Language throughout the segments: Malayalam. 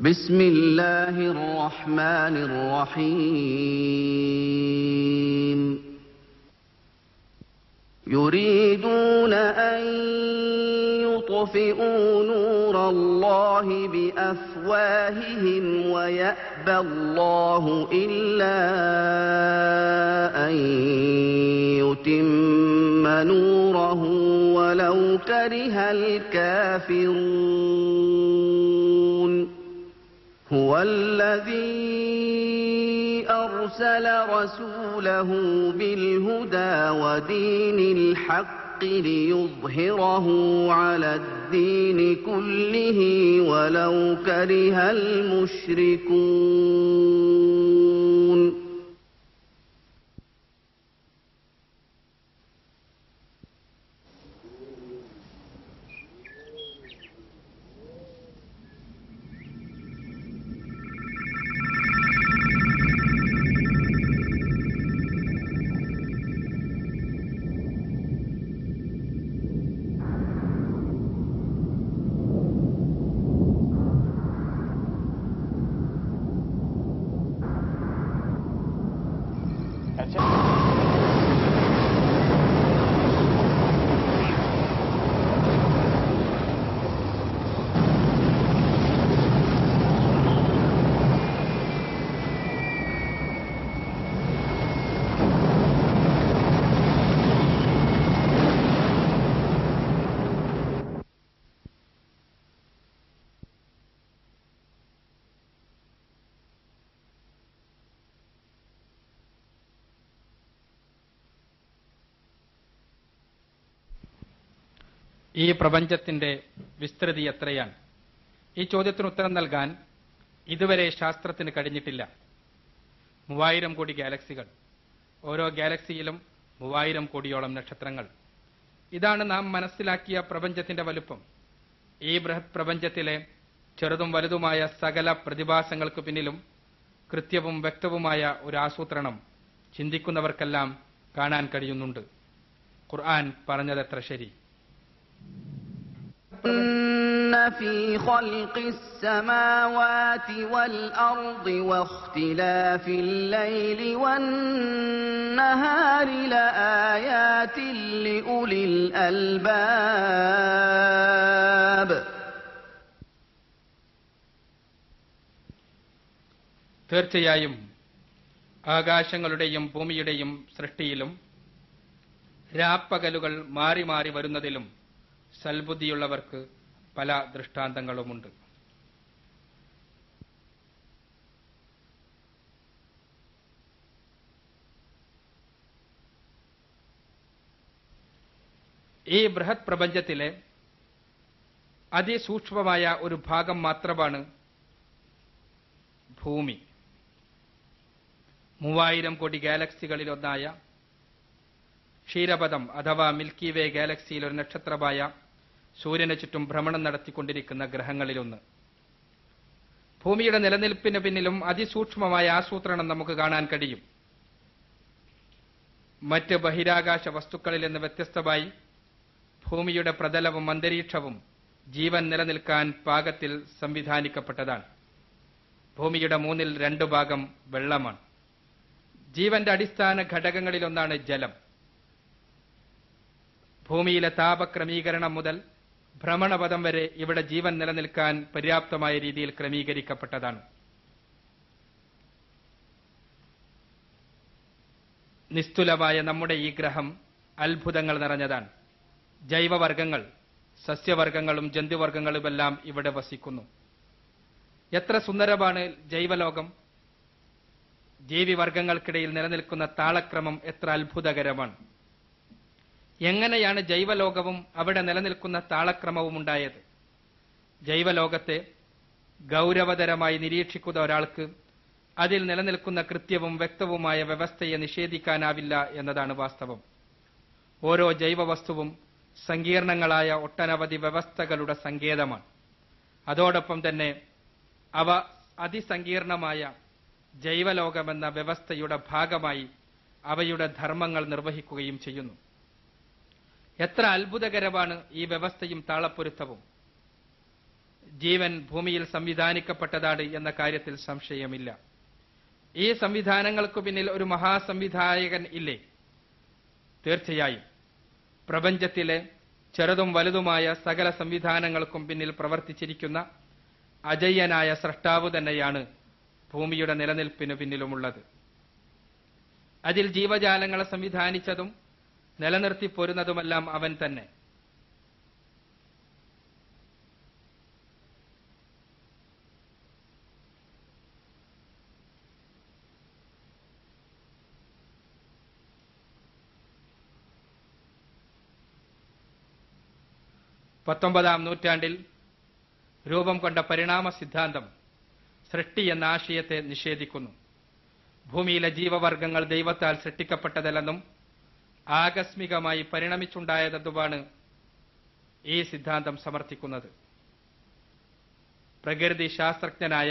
بسم الله الرحمن الرحيم يريدون أن يطفئوا نور الله بأفواههم ويأبى الله إلا أن يتم نوره ولو كره الكافرون هو الذي أرسل رسوله بالهدى ودين الحق ليظهره على الدين كله ولو كره المشركون ഈ പ്രപഞ്ചത്തിന്റെ വിസ്തൃതി എത്രയാണ് ഈ ചോദ്യത്തിന് ഉത്തരം നൽകാൻ ഇതുവരെ ശാസ്ത്രത്തിന് കഴിഞ്ഞിട്ടില്ല മൂവായിരം കോടി ഗാലക്സികൾ ഓരോ ഗാലക്സിയിലും മൂവായിരം കോടിയോളം നക്ഷത്രങ്ങൾ ഇതാണ് നാം മനസ്സിലാക്കിയ പ്രപഞ്ചത്തിന്റെ വലുപ്പം ഈ ബൃഹത് പ്രപഞ്ചത്തിലെ ചെറുതും വലുതുമായ സകല പ്രതിഭാസങ്ങൾക്ക് പിന്നിലും കൃത്യവും വ്യക്തവുമായ ഒരു ആസൂത്രണം ചിന്തിക്കുന്നവർക്കെല്ലാം കാണാൻ കഴിയുന്നുണ്ട് ഖുർആൻ പറഞ്ഞതെത്ര ശരി إن في خلق السماوات والأرض واختلاف الليل والنهار لآيات لأولي الألباب തീർച്ചയായും ആകാശങ്ങളുടെയും ഭൂമിയുടെയും സൃഷ്ടിയിലും രാപ്പകലുകൾ മാറി മാറി വരുന്നതിലും സൽബുദ്ധിയുള്ളവർക്ക് പല ദൃഷ്ടാന്തങ്ങളുമുണ്ട് ഈ ബൃഹത് പ്രപഞ്ചത്തിലെ അതിസൂക്ഷ്മമായ ഒരു ഭാഗം മാത്രമാണ് ഭൂമി മൂവായിരം കോടി ഗാലക്സികളിലൊന്നായ ക്ഷീരപഥം അഥവാ മിൽക്കി വേ ഗാലക്സിയിൽ ഒരു നക്ഷത്രമായ സൂര്യന് ചുറ്റും ഭ്രമണം നടത്തിക്കൊണ്ടിരിക്കുന്ന ഗ്രഹങ്ങളിലൊന്ന് ഭൂമിയുടെ നിലനിൽപ്പിന് പിന്നിലും അതിസൂക്ഷ്മമായ ആസൂത്രണം നമുക്ക് കാണാൻ കഴിയും മറ്റ് ബഹിരാകാശ വസ്തുക്കളിൽ നിന്ന് വ്യത്യസ്തമായി ഭൂമിയുടെ പ്രതലവും അന്തരീക്ഷവും ജീവൻ നിലനിൽക്കാൻ പാകത്തിൽ സംവിധാനിക്കപ്പെട്ടതാണ് ഭൂമിയുടെ മൂന്നിൽ രണ്ടു ഭാഗം വെള്ളമാണ് ജീവന്റെ അടിസ്ഥാന ഘടകങ്ങളിലൊന്നാണ് ജലം ഭൂമിയിലെ താപക്രമീകരണം മുതൽ ഭ്രമണപഥം വരെ ഇവിടെ ജീവൻ നിലനിൽക്കാൻ പര്യാപ്തമായ രീതിയിൽ ക്രമീകരിക്കപ്പെട്ടതാണ് നിസ്തുലമായ നമ്മുടെ ഈ ഗ്രഹം അത്ഭുതങ്ങൾ നിറഞ്ഞതാണ് ജൈവവർഗങ്ങൾ സസ്യവർഗങ്ങളും ജന്തുവർഗങ്ങളുമെല്ലാം ഇവിടെ വസിക്കുന്നു എത്ര സുന്ദരമാണ് ജൈവലോകം ജീവിവർഗങ്ങൾക്കിടയിൽ നിലനിൽക്കുന്ന താളക്രമം എത്ര അത്ഭുതകരമാണ് എങ്ങനെയാണ് ജൈവലോകവും അവിടെ നിലനിൽക്കുന്ന താളക്രമവും ഉണ്ടായത് ജൈവലോകത്തെ ഗൗരവതരമായി നിരീക്ഷിക്കുന്ന ഒരാൾക്ക് അതിൽ നിലനിൽക്കുന്ന കൃത്യവും വ്യക്തവുമായ വ്യവസ്ഥയെ നിഷേധിക്കാനാവില്ല എന്നതാണ് വാസ്തവം ഓരോ ജൈവവസ്തുവും സങ്കീർണങ്ങളായ ഒട്ടനവധി വ്യവസ്ഥകളുടെ സങ്കേതമാണ് അതോടൊപ്പം തന്നെ അവ അതിസങ്കീർണമായ ജൈവലോകമെന്ന വ്യവസ്ഥയുടെ ഭാഗമായി അവയുടെ ധർമ്മങ്ങൾ നിർവഹിക്കുകയും ചെയ്യുന്നു എത്ര അത്ഭുതകരമാണ് ഈ വ്യവസ്ഥയും താളപ്പൊരുത്തവും ജീവൻ ഭൂമിയിൽ സംവിധാനിക്കപ്പെട്ടതാണ് എന്ന കാര്യത്തിൽ സംശയമില്ല ഈ സംവിധാനങ്ങൾക്കു പിന്നിൽ ഒരു മഹാസംവിധായകൻ ഇല്ലേ തീർച്ചയായും പ്രപഞ്ചത്തിലെ ചെറുതും വലുതുമായ സകല സംവിധാനങ്ങൾക്കും പിന്നിൽ പ്രവർത്തിച്ചിരിക്കുന്ന അജയ്യനായ സ്രഷ്ടാവ് തന്നെയാണ് ഭൂമിയുടെ നിലനിൽപ്പിനു പിന്നിലുമുള്ളത് അതിൽ ജീവജാലങ്ങളെ സംവിധാനിച്ചതും നിലനിർത്തി പോരുന്നതുമെല്ലാം അവൻ തന്നെ പത്തൊമ്പതാം നൂറ്റാണ്ടിൽ രൂപം കൊണ്ട പരിണാമ സിദ്ധാന്തം സൃഷ്ടി എന്ന ആശയത്തെ നിഷേധിക്കുന്നു ഭൂമിയിലെ ജീവവർഗങ്ങൾ ദൈവത്താൽ സൃഷ്ടിക്കപ്പെട്ടതല്ലെന്നും ആകസ്മികമായി പരിണമിച്ചുണ്ടായതെന്നുമാണ് ഈ സിദ്ധാന്തം സമർത്ഥിക്കുന്നത് പ്രകൃതി ശാസ്ത്രജ്ഞനായ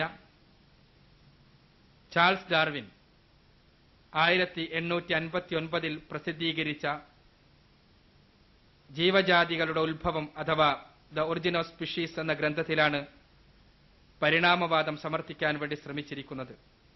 ചാൾസ് ഡാർവിൻ ആയിരത്തി എണ്ണൂറ്റി അൻപത്തി ഒൻപതിൽ പ്രസിദ്ധീകരിച്ച ജീവജാതികളുടെ ഉത്ഭവം അഥവാ ദ ഒറിജിൻ ഓഫ് സ്പിഷീസ് എന്ന ഗ്രന്ഥത്തിലാണ് പരിണാമവാദം സമർത്ഥിക്കാൻ വേണ്ടി ശ്രമിച്ചിരിക്കുന്നത്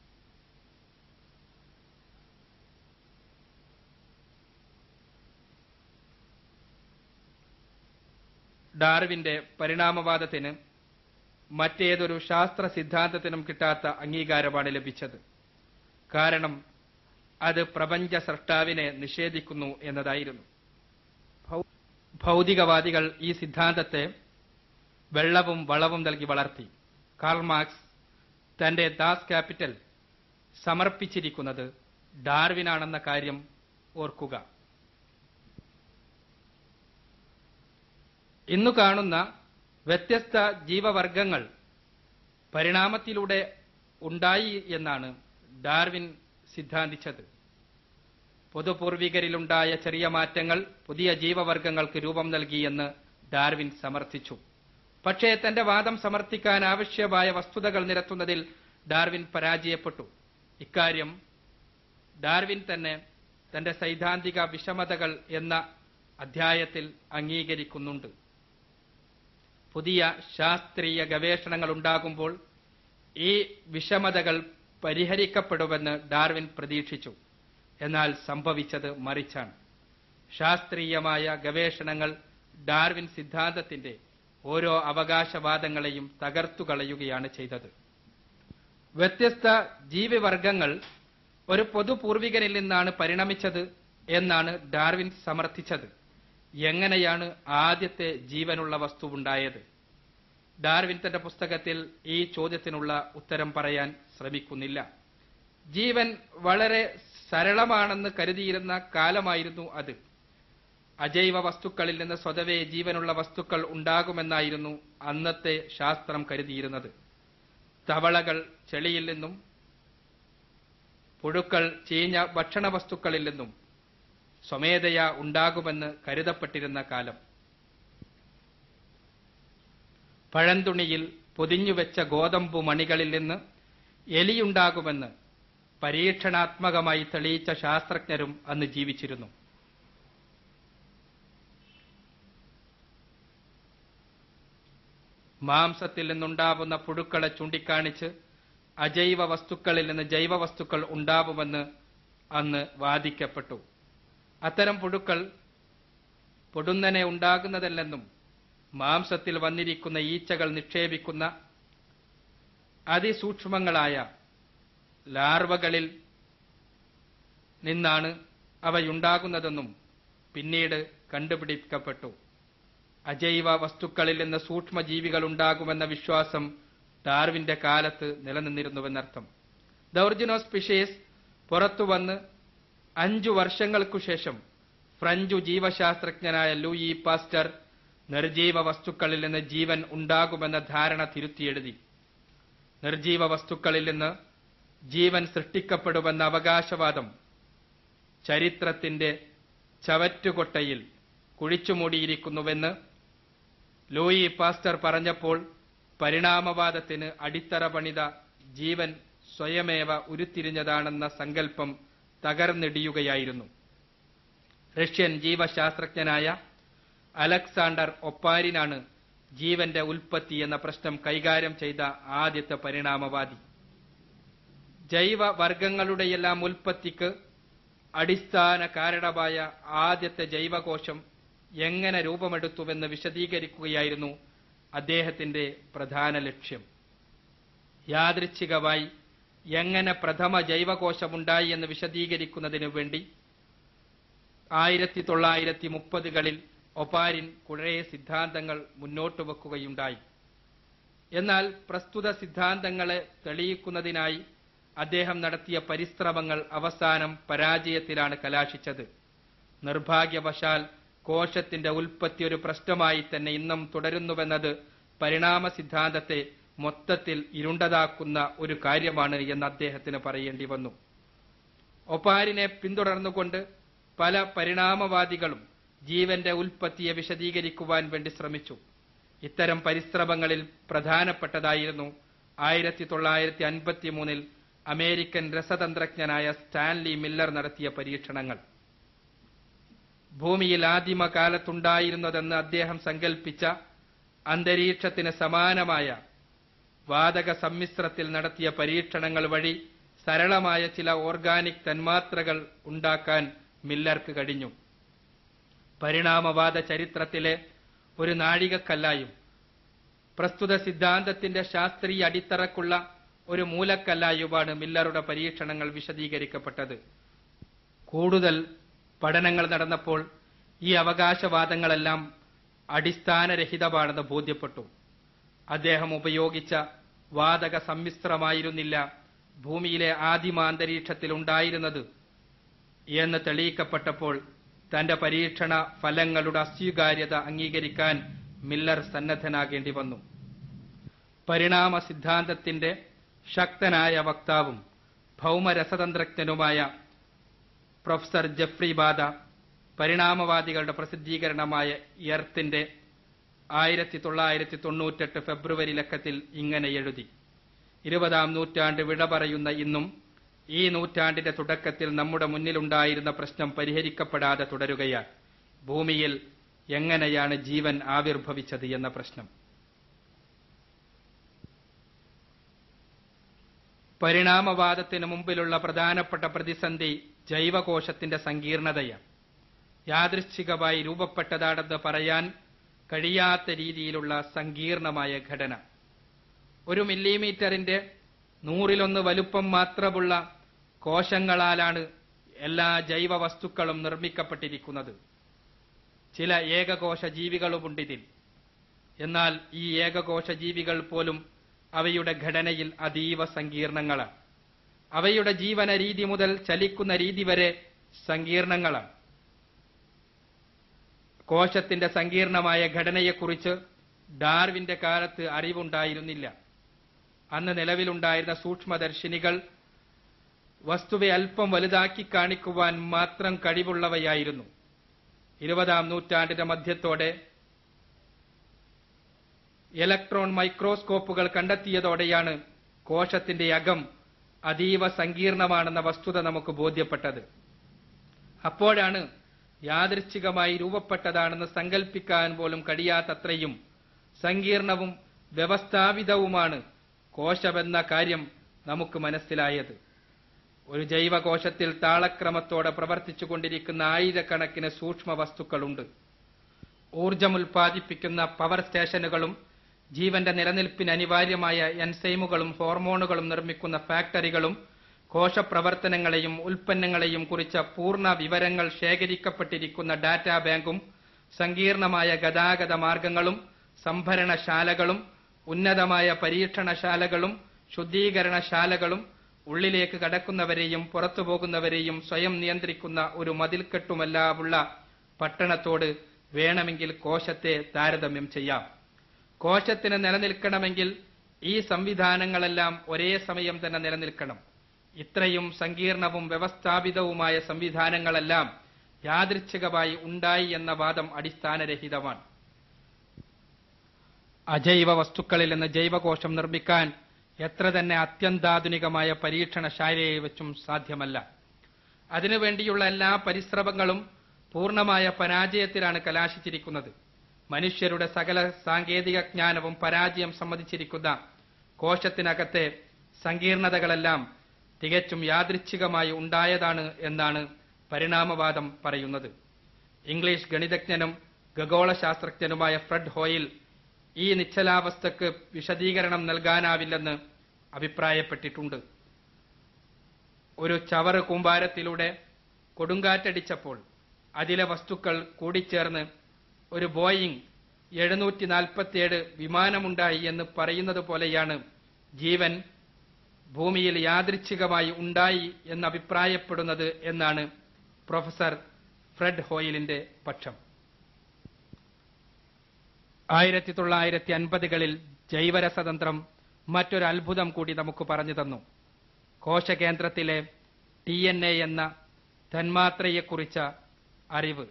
ഡാർവിന്റെ പരിണാമവാദത്തിന് മറ്റേതൊരു ശാസ്ത്ര സിദ്ധാന്തത്തിനും കിട്ടാത്ത അംഗീകാരമാണ് ലഭിച്ചത് കാരണം അത് പ്രപഞ്ച സൃഷ്ടാവിനെ നിഷേധിക്കുന്നു എന്നതായിരുന്നു ഭൗ- ഭൗതികവാദികൾ ഈ സിദ്ധാന്തത്തെ വെള്ളവും വളവും നൽകി വളർത്തി കാൾ മാർക്സ് തന്റെ ദാസ് ക്യാപിറ്റൽ സമർപ്പിച്ചിരിക്കുന്നത് ഡാർവിനാണെന്ന കാര്യം ഓർക്കുക ഇന്നു കാണുന്ന വ്യത്യസ്ത ജീവവർഗങ്ങൾ പരിണാമത്തിലൂടെ ഉണ്ടായി എന്നാണ് ഡാർവിൻ സിദ്ധാന്തിച്ചത് പൊതുപൂർവികരിലുണ്ടായ ചെറിയ മാറ്റങ്ങൾ പുതിയ ജീവവർഗങ്ങൾക്ക് രൂപം നൽകിയെന്ന് ഡാർവിൻ സമർത്ഥിച്ചു പക്ഷേ തന്റെ വാദം സമർത്ഥിക്കാൻ ആവശ്യമായ വസ്തുതകൾ നിരത്തുന്നതിൽ ഡാർവിൻ പരാജയപ്പെട്ടു ഇക്കാര്യം ഡാർവിൻ തന്നെ തന്റെ സൈദ്ധാന്തിക വിഷമതകൾ എന്ന അധ്യായത്തിൽ അംഗീകരിക്കുന്നുണ്ട് പുതിയ ശാസ്ത്രീയ ഗവേഷണങ്ങൾ ഉണ്ടാകുമ്പോൾ ഈ വിഷമതകൾ പരിഹരിക്കപ്പെടുമെന്ന് ഡാർവിൻ പ്രതീക്ഷിച്ചു എന്നാൽ സംഭവിച്ചത് മറിച്ചാണ് ശാസ്ത്രീയമായ ഗവേഷണങ്ങൾ ഡാർവിൻ സിദ്ധാന്തത്തിന്റെ ഓരോ അവകാശവാദങ്ങളെയും തകർത്തുകളയുകയാണ് ചെയ്തത് വ്യത്യസ്ത ജീവിവർഗങ്ങൾ ഒരു പൊതുപൂർവികനിൽ നിന്നാണ് പരിണമിച്ചത് എന്നാണ് ഡാർവിൻ സമർത്ഥിച്ചത് എങ്ങനെയാണ് ആദ്യത്തെ ജീവനുള്ള വസ്തുവുണ്ടായത് ഡാർവിൻ തന്റെ പുസ്തകത്തിൽ ഈ ചോദ്യത്തിനുള്ള ഉത്തരം പറയാൻ ശ്രമിക്കുന്നില്ല ജീവൻ വളരെ സരളമാണെന്ന് കരുതിയിരുന്ന കാലമായിരുന്നു അത് അജൈവ വസ്തുക്കളിൽ നിന്ന് സ്വതവേ ജീവനുള്ള വസ്തുക്കൾ ഉണ്ടാകുമെന്നായിരുന്നു അന്നത്തെ ശാസ്ത്രം കരുതിയിരുന്നത് തവളകൾ ചെളിയിൽ നിന്നും പുഴുക്കൾ ചീഞ്ഞ ഭക്ഷണ വസ്തുക്കളിൽ നിന്നും സ്വമേധയാ ഉണ്ടാകുമെന്ന് കരുതപ്പെട്ടിരുന്ന കാലം പഴന്തുണിയിൽ പൊതിഞ്ഞുവെച്ച ഗോതമ്പു മണികളിൽ നിന്ന് എലിയുണ്ടാകുമെന്ന് പരീക്ഷണാത്മകമായി തെളിയിച്ച ശാസ്ത്രജ്ഞരും അന്ന് ജീവിച്ചിരുന്നു മാംസത്തിൽ നിന്നുണ്ടാവുന്ന പുഴുക്കളെ ചൂണ്ടിക്കാണിച്ച് അജൈവ വസ്തുക്കളിൽ നിന്ന് ജൈവ വസ്തുക്കൾ ഉണ്ടാവുമെന്ന് അന്ന് വാദിക്കപ്പെട്ടു അത്തരം പുഴുക്കൾ പൊടുന്നനെ ഉണ്ടാകുന്നതല്ലെന്നും മാംസത്തിൽ വന്നിരിക്കുന്ന ഈച്ചകൾ നിക്ഷേപിക്കുന്ന അതിസൂക്ഷ്മങ്ങളായ ലാർവകളിൽ നിന്നാണ് അവയുണ്ടാകുന്നതെന്നും പിന്നീട് കണ്ടുപിടിക്കപ്പെട്ടു അജൈവ വസ്തുക്കളിൽ നിന്ന് സൂക്ഷ്മജീവികൾ ഉണ്ടാകുമെന്ന വിശ്വാസം ഡാർവിന്റെ കാലത്ത് നിലനിന്നിരുന്നുവെന്നർത്ഥം ദ ഒറിജിൻ ഓഫ് സ്പിഷീസ് പുറത്തുവന്ന് അഞ്ചു വർഷങ്ങൾക്കു ശേഷം ഫ്രഞ്ചു ജീവശാസ്ത്രജ്ഞനായ ലൂയി പാസ്റ്റർ നിർജീവ വസ്തുക്കളിൽ നിന്ന് ജീവൻ ഉണ്ടാകുമെന്ന ധാരണ തിരുത്തിയെഴുതി നിർജീവ വസ്തുക്കളിൽ നിന്ന് ജീവൻ സൃഷ്ടിക്കപ്പെടുമെന്ന അവകാശവാദം ചരിത്രത്തിന്റെ ചവറ്റുകൊട്ടയിൽ കുഴിച്ചുമൂടിയിരിക്കുന്നുവെന്ന് ലൂയി പാസ്റ്റർ പറഞ്ഞപ്പോൾ പരിണാമവാദത്തിന് അടിത്തറ പണിത ജീവൻ സ്വയമേവ ഉരുത്തിരിഞ്ഞതാണെന്ന സങ്കല്പം തകർന്നിടിയുകയായിരുന്നു റഷ്യൻ ജീവശാസ്ത്രജ്ഞനായ അലക്സാണ്ടർ ഒപ്പാരിനാണ് ജീവന്റെ ഉൽപ്പത്തി എന്ന പ്രശ്നം കൈകാര്യം ചെയ്ത ആദ്യത്തെ പരിണാമവാദി ജൈവ വർഗങ്ങളുടെയെല്ലാം ഉൽപ്പത്തിക്ക് അടിസ്ഥാന കാരണമായ ആദ്യത്തെ ജൈവകോശം എങ്ങനെ രൂപമെടുത്തുവെന്ന് വിശദീകരിക്കുകയായിരുന്നു അദ്ദേഹത്തിന്റെ പ്രധാന ലക്ഷ്യം യാദൃച്ഛികമായി എങ്ങനെ പ്രഥമ ജൈവകോശമുണ്ടായി എന്ന് വിശദീകരിക്കുന്നതിനു വേണ്ടി ആയിരത്തി തൊള്ളായിരത്തി മുപ്പതുകളിൽ ഒപാരിൻ കുറേ സിദ്ധാന്തങ്ങൾ മുന്നോട്ട് വെക്കുകയുണ്ടായി എന്നാൽ പ്രസ്തുത സിദ്ധാന്തങ്ങളെ തെളിയിക്കുന്നതിനായി അദ്ദേഹം നടത്തിയ പരിശ്രമങ്ങൾ അവസാനം പരാജയത്തിലാണ് കലാശിച്ചത് നിർഭാഗ്യവശാൽ കോശത്തിന്റെ ഉൽപ്പത്തി ഒരു പ്രശ്നമായി തന്നെ ഇന്നും തുടരുന്നുവെന്നത് പരിണാമ സിദ്ധാന്തത്തെ മൊത്തത്തിൽ ഇരുണ്ടതാക്കുന്ന ഒരു കാര്യമാണ് എന്ന് അദ്ദേഹത്തിന് പറയേണ്ടി വന്നു ഒപാരിനെ പിന്തുടർന്നുകൊണ്ട് പല പരിണാമവാദികളും ജീവന്റെ ഉൽപ്പത്തിയെ വിശദീകരിക്കുവാൻ വേണ്ടി ശ്രമിച്ചു ഇത്തരം പരിശ്രമങ്ങളിൽ പ്രധാനപ്പെട്ടതായിരുന്നു ആയിരത്തി തൊള്ളായിരത്തി അൻപത്തി മൂന്നിൽ അമേരിക്കൻ രസതന്ത്രജ്ഞനായ സ്റ്റാൻലി മില്ലർ നടത്തിയ പരീക്ഷണങ്ങൾ ഭൂമിയിൽ ആദിമകാലത്തുണ്ടായിരുന്നതെന്ന് അദ്ദേഹം സങ്കൽപ്പിച്ച അന്തരീക്ഷത്തിന് സമാനമായ വാതക സമ്മിശ്രത്തിൽ നടത്തിയ പരീക്ഷണങ്ങൾ വഴി സരളമായ ചില ഓർഗാനിക് തന്മാത്രകൾ ഉണ്ടാക്കാൻ മില്ലർക്ക് കഴിഞ്ഞു പരിണാമവാദ ചരിത്രത്തിലെ ഒരു നാഴികക്കല്ലായും പ്രസ്തുത സിദ്ധാന്തത്തിന്റെ ശാസ്ത്രീയ അടിത്തറക്കുള്ള ഒരു മൂലക്കല്ലായുമാണ് മില്ലറുടെ പരീക്ഷണങ്ങൾ വിശദീകരിക്കപ്പെട്ടത് കൂടുതൽ പഠനങ്ങൾ നടന്നപ്പോൾ ഈ അവകാശവാദങ്ങളെല്ലാം അടിസ്ഥാനരഹിതമാണെന്ന് ബോധ്യപ്പെട്ടു അദ്ദേഹം ഉപയോഗിച്ച വാതക സമ്മിശ്രമായിരുന്നില്ല ഭൂമിയിലെ ആദിമാന്തരീക്ഷത്തിൽ ഉണ്ടായിരുന്നത് എന്ന് തെളിയിക്കപ്പെട്ടപ്പോൾ തന്റെ പരീക്ഷണ ഫലങ്ങളുടെ അസ്വീകാര്യത അംഗീകരിക്കാൻ മില്ലർ സന്നദ്ധനാകേണ്ടി വന്നു പരിണാമ സിദ്ധാന്തത്തിന്റെ ശക്തനായ വക്താവും ഭൗമരസതന്ത്രജ്ഞനുമായ പ്രൊഫസർ ജെഫ്രി ബാദ പരിണാമവാദികളുടെ പ്രസിദ്ധീകരണമായ എർത്തിന്റെ ആയിരത്തി തൊള്ളായിരത്തി തൊണ്ണൂറ്റെട്ട് ഫെബ്രുവരി ലക്കത്തിൽ ഇങ്ങനെ എഴുതി ഇരുപതാം നൂറ്റാണ്ട് വിട പറയുന്ന ഇന്നും ഈ നൂറ്റാണ്ടിന്റെ തുടക്കത്തിൽ നമ്മുടെ മുന്നിലുണ്ടായിരുന്ന പ്രശ്നം പരിഹരിക്കപ്പെടാതെ തുടരുകയാണ് ഭൂമിയിൽ എങ്ങനെയാണ് ജീവൻ ആവിർഭവിച്ചത് എന്ന പ്രശ്നം പരിണാമവാദത്തിന് മുമ്പിലുള്ള പ്രധാനപ്പെട്ട പ്രതിസന്ധി ജൈവകോശത്തിന്റെ സങ്കീർണതയാണ് യാദൃശ്ചികമായി രൂപപ്പെട്ടതാണെന്ന് പറയാൻ കഴിയാത്ത രീതിയിലുള്ള സങ്കീർണമായ ഘടന ഒരു മില്ലിമീറ്ററിന്റെ നൂറിലൊന്ന് വലുപ്പം മാത്രമുള്ള കോശങ്ങളാലാണ് എല്ലാ ജൈവ വസ്തുക്കളും നിർമ്മിക്കപ്പെട്ടിരിക്കുന്നത് ചില ഏകകോശ ജീവികളുമുണ്ട് ഇതിൽ എന്നാൽ ഈ ഏകകോശ ജീവികൾ പോലും അവയുടെ ഘടനയിൽ അതീവ സങ്കീർണങ്ങളാണ് അവയുടെ ജീവന രീതി മുതൽ ചലിക്കുന്ന രീതി വരെ സങ്കീർണങ്ങളാണ് കോശത്തിന്റെ സങ്കീർണമായ ഘടനയെക്കുറിച്ച് ഡാർവിന്റെ കാലത്ത് അറിവുണ്ടായിരുന്നില്ല അന്ന് നിലവിലുണ്ടായിരുന്ന സൂക്ഷ്മദർശിനികൾ വസ്തുവെ അല്പം വലുതാക്കി കാണിക്കുവാൻ മാത്രം കഴിവുള്ളവയായിരുന്നു ഇരുപതാം നൂറ്റാണ്ടിന്റെ മധ്യത്തോടെ ഇലക്ട്രോൺ മൈക്രോസ്കോപ്പുകൾ കണ്ടെത്തിയതോടെയാണ് കോശത്തിന്റെ അകം അതീവ സങ്കീർണമാണെന്ന വസ്തുത നമുക്ക് ബോധ്യപ്പെട്ടത് അപ്പോഴാണ് യാദൃച്ഛികമായി രൂപപ്പെട്ടതാണെന്ന് സങ്കല്പിക്കാൻ പോലും കഴിയാത്തത്രയും സങ്കീർണവും വ്യവസ്ഥാപിതവുമാണ് കോശമെന്ന കാര്യം നമുക്ക് മനസ്സിലായത് ഒരു ജൈവകോശത്തിൽ താളക്രമത്തോടെ പ്രവർത്തിച്ചുകൊണ്ടിരിക്കുന്ന ആയിരക്കണക്കിന് സൂക്ഷ്മ വസ്തുക്കളുണ്ട് ഊർജം ഉൽപ്പാദിപ്പിക്കുന്ന പവർ സ്റ്റേഷനുകളും ജീവന്റെ നിലനിൽപ്പിന് അനിവാര്യമായ എൻസൈമുകളും ഹോർമോണുകളും നിർമ്മിക്കുന്ന ഫാക്ടറികളും കോശപ്രവർത്തനങ്ങളെയും ഉൽപ്പന്നങ്ങളെയും കുറിച്ച പൂർണ്ണ വിവരങ്ങൾ ശേഖരിക്കപ്പെട്ടിരിക്കുന്ന ഡാറ്റാ ബാങ്കും സങ്കീർണമായ ഗതാഗത മാർഗങ്ങളും സംഭരണശാലകളും ഉന്നതമായ പരീക്ഷണശാലകളും ശുദ്ധീകരണശാലകളും ഉള്ളിലേക്ക് കടക്കുന്നവരെയും പുറത്തു പോകുന്നവരെയും സ്വയം നിയന്ത്രിക്കുന്ന ഒരു മതിൽക്കെട്ടുമെല്ലാമുള്ള പട്ടണത്തോട് വേണമെങ്കിൽ കോശത്തെ താരതമ്യം ചെയ്യാം കോശത്തിന് നിലനിൽക്കണമെങ്കിൽ ഈ സംവിധാനങ്ങളെല്ലാം ഒരേ സമയം തന്നെ നിലനിൽക്കണം ഇത്രയും സങ്കീർണവും വ്യവസ്ഥാപിതവുമായ സംവിധാനങ്ങളെല്ലാം യാദൃച്ഛികമായി ഉണ്ടായി എന്ന വാദം അടിസ്ഥാനരഹിതമാണ് അജൈവ വസ്തുക്കളിൽ നിന്ന് ജൈവകോശം നിർമ്മിക്കാൻ എത്ര തന്നെ അത്യന്താധുനികമായ പരീക്ഷണശാലയെ വെച്ചും സാധ്യമല്ല അതിനുവേണ്ടിയുള്ള എല്ലാ പരിശ്രമങ്ങളും പൂർണ്ണമായ പരാജയത്തിലാണ് കലാശിച്ചിരിക്കുന്നത് മനുഷ്യരുടെ സകല സാങ്കേതിക ജ്ഞാനവും പരാജയം സമ്മതിച്ചിരിക്കുന്ന കോശത്തിനകത്തെ സങ്കീർണതകളെല്ലാം തികച്ചും യാദൃച്ഛികമായി ഉണ്ടായതാണ് എന്നാണ് പരിണാമവാദം പറയുന്നത് ഇംഗ്ലീഷ് ഗണിതജ്ഞനും ഖഗോളശാസ്ത്രജ്ഞനുമായ ഫ്രെഡ് ഹോയിൽ ഈ നിശ്ചലാവസ്ഥക്ക് വിശദീകരണം നൽകാനാവില്ലെന്ന് അഭിപ്രായപ്പെട്ടിട്ടുണ്ട് ഒരു ചവറ് കൂമ്പാരത്തിലൂടെ കൊടുങ്കാറ്റടിച്ചപ്പോൾ അതിലെ വസ്തുക്കൾ കൂടിച്ചേർന്ന് ഒരു ബോയിങ് എഴുന്നൂറ്റി നാൽപ്പത്തിയേഴ് വിമാനമുണ്ടായി എന്ന് പറയുന്നത് പോലെയാണ് ജീവൻ ഭൂമിയിൽ യാദൃച്ഛികമായി ഉണ്ടായി എന്ന് അഭിപ്രായപ്പെടുന്നത് എന്നാണ് പ്രൊഫസർ ഫ്രെഡ് ഹോയിലിന്റെ പക്ഷം ആയിരത്തി തൊള്ളായിരത്തി അൻപതുകളിൽ ജൈവരസതന്ത്രം മറ്റൊരു അത്ഭുതം കൂടി നമുക്ക് പറഞ്ഞു തന്നു കോശകേന്ദ്രത്തിലെ ടി എൻ എ എന്ന തന്മാത്രയെക്കുറിച്ച അറിവ്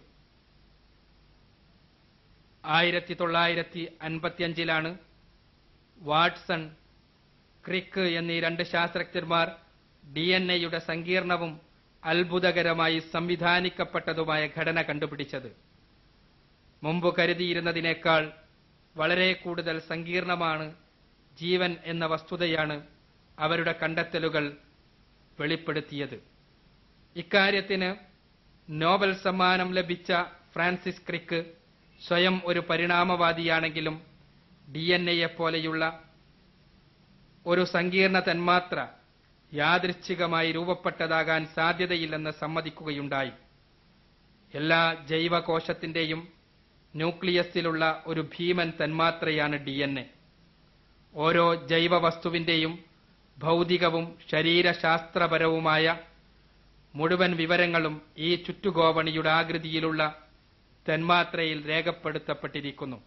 ആയിരത്തി തൊള്ളായിരത്തി അൻപത്തിയഞ്ചിലാണ് വാട്സൺ ക്രിക്ക് എന്നീ രണ്ട് ശാസ്ത്രജ്ഞന്മാർ ഡി എൻ എയുടെ സങ്കീർണവും അത്ഭുതകരമായി സംവിധാനിക്കപ്പെട്ടതുമായ ഘടന കണ്ടുപിടിച്ചത് മുമ്പ് കരുതിയിരുന്നതിനേക്കാൾ വളരെ കൂടുതൽ സങ്കീർണമാണ് ജീവൻ എന്ന വസ്തുതയാണ് അവരുടെ കണ്ടെത്തലുകൾ വെളിപ്പെടുത്തിയത് ഇക്കാര്യത്തിന് നോബൽ സമ്മാനം ലഭിച്ച ഫ്രാൻസിസ് ക്രിക്ക് സ്വയം ഒരു പരിണാമവാദിയാണെങ്കിലും ഡി എൻ എയെ പോലെയുള്ള ഒരു സങ്കീർണ തന്മാത്ര യാദൃച്ഛികമായി രൂപപ്പെട്ടതാകാൻ സാധ്യതയില്ലെന്ന് സമ്മതിക്കുകയുണ്ടായി എല്ലാ ജൈവകോശത്തിന്റെയും ന്യൂക്ലിയസിലുള്ള ഒരു ഭീമൻ തന്മാത്രയാണ് ഡി എൻ എ ഓരോ ജൈവവസ്തുവിന്റെയും ഭൗതികവും ശരീരശാസ്ത്രപരവുമായ മുഴുവൻ വിവരങ്ങളും ഈ ചുറ്റുകോവണിയുടെ ആകൃതിയിലുള്ള തന്മാത്രയിൽ രേഖപ്പെടുത്തപ്പെട്ടിരിക്കുന്നു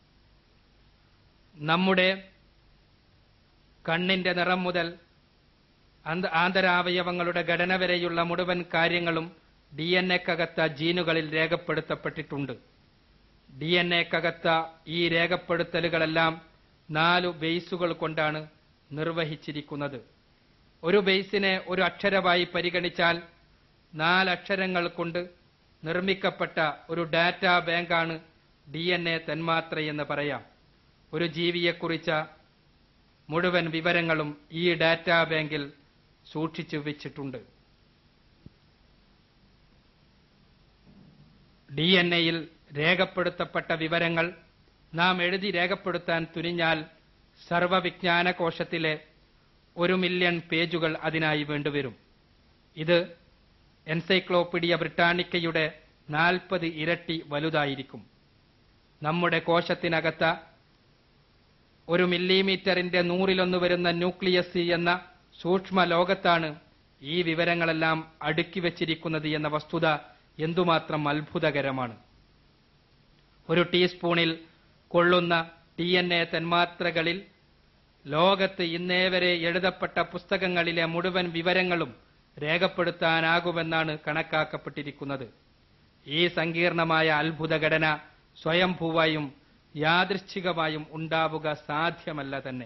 നമ്മുടെ കണ്ണിന്റെ നിറം മുതൽ അന്ത- ആന്തരാവയവങ്ങളുടെ ഘടന വരെയുള്ള മുഴുവൻ കാര്യങ്ങളും ഡി എൻ എക്കകത്ത ജീനുകളിൽ രേഖപ്പെടുത്തപ്പെട്ടിട്ടുണ്ട് ഡി എൻ എക്കകത്ത ഈ രേഖപ്പെടുത്തലുകളെല്ലാം നാലു ബേസുകൾ കൊണ്ടാണ് നിർവഹിച്ചിരിക്കുന്നത് ഒരു ബേസിനെ ഒരു അക്ഷരമായി പരിഗണിച്ചാൽ നാലക്ഷരങ്ങൾ കൊണ്ട് നിർമ്മിക്കപ്പെട്ട ഒരു ഡാറ്റാ ബാങ്കാണ് ഡി എൻ എ തന്മാത്രയെന്ന് പറയാം ഒരു ജീവിയെക്കുറിച്ച മുഴുവൻ വിവരങ്ങളും ഈ ഡാറ്റാ ബാങ്കിൽ സൂക്ഷിച്ചു വെച്ചിട്ടുണ്ട് ഡി എൻ എയിൽ രേഖപ്പെടുത്തപ്പെട്ട വിവരങ്ങൾ നാം എഴുതി രേഖപ്പെടുത്താൻ തുനിഞ്ഞാൽ സർവവിജ്ഞാന കോശത്തിലെ ഒരു മില്യൺ പേജുകൾ അതിനായി വേണ്ടിവരും ഇത് എൻസൈക്ലോപീഡിയ ബ്രിട്ടാനിക്കയുടെ നാൽപ്പത് ഇരട്ടി വലുതായിരിക്കും നമ്മുടെ കോശത്തിനകത്ത ഒരു മില്ലിമീറ്ററിന്റെ നൂറിലൊന്ന് വരുന്ന ന്യൂക്ലിയസ് എന്ന സൂക്ഷ്മ ലോകത്താണ് ഈ വിവരങ്ങളെല്ലാം അടുക്കി വച്ചിരിക്കുന്നത് എന്ന വസ്തുത എന്തുമാത്രം അത്ഭുതകരമാണ് ഒരു ടീസ്പൂണിൽ കൊള്ളുന്ന ടി എൻ എ തന്മാത്രകളിൽ ലോകത്ത് ഇന്നേ വരെ എഴുതപ്പെട്ട പുസ്തകങ്ങളിലെ മുഴുവൻ വിവരങ്ങളും രേഖപ്പെടുത്താനാകുമെന്നാണ് കണക്കാക്കപ്പെട്ടിരിക്കുന്നത് ഈ സങ്കീർണമായ അത്ഭുത ഘടന സ്വയംഭൂവായും യാദൃച്ഛികമായും ഉണ്ടാവുക സാധ്യമല്ല തന്നെ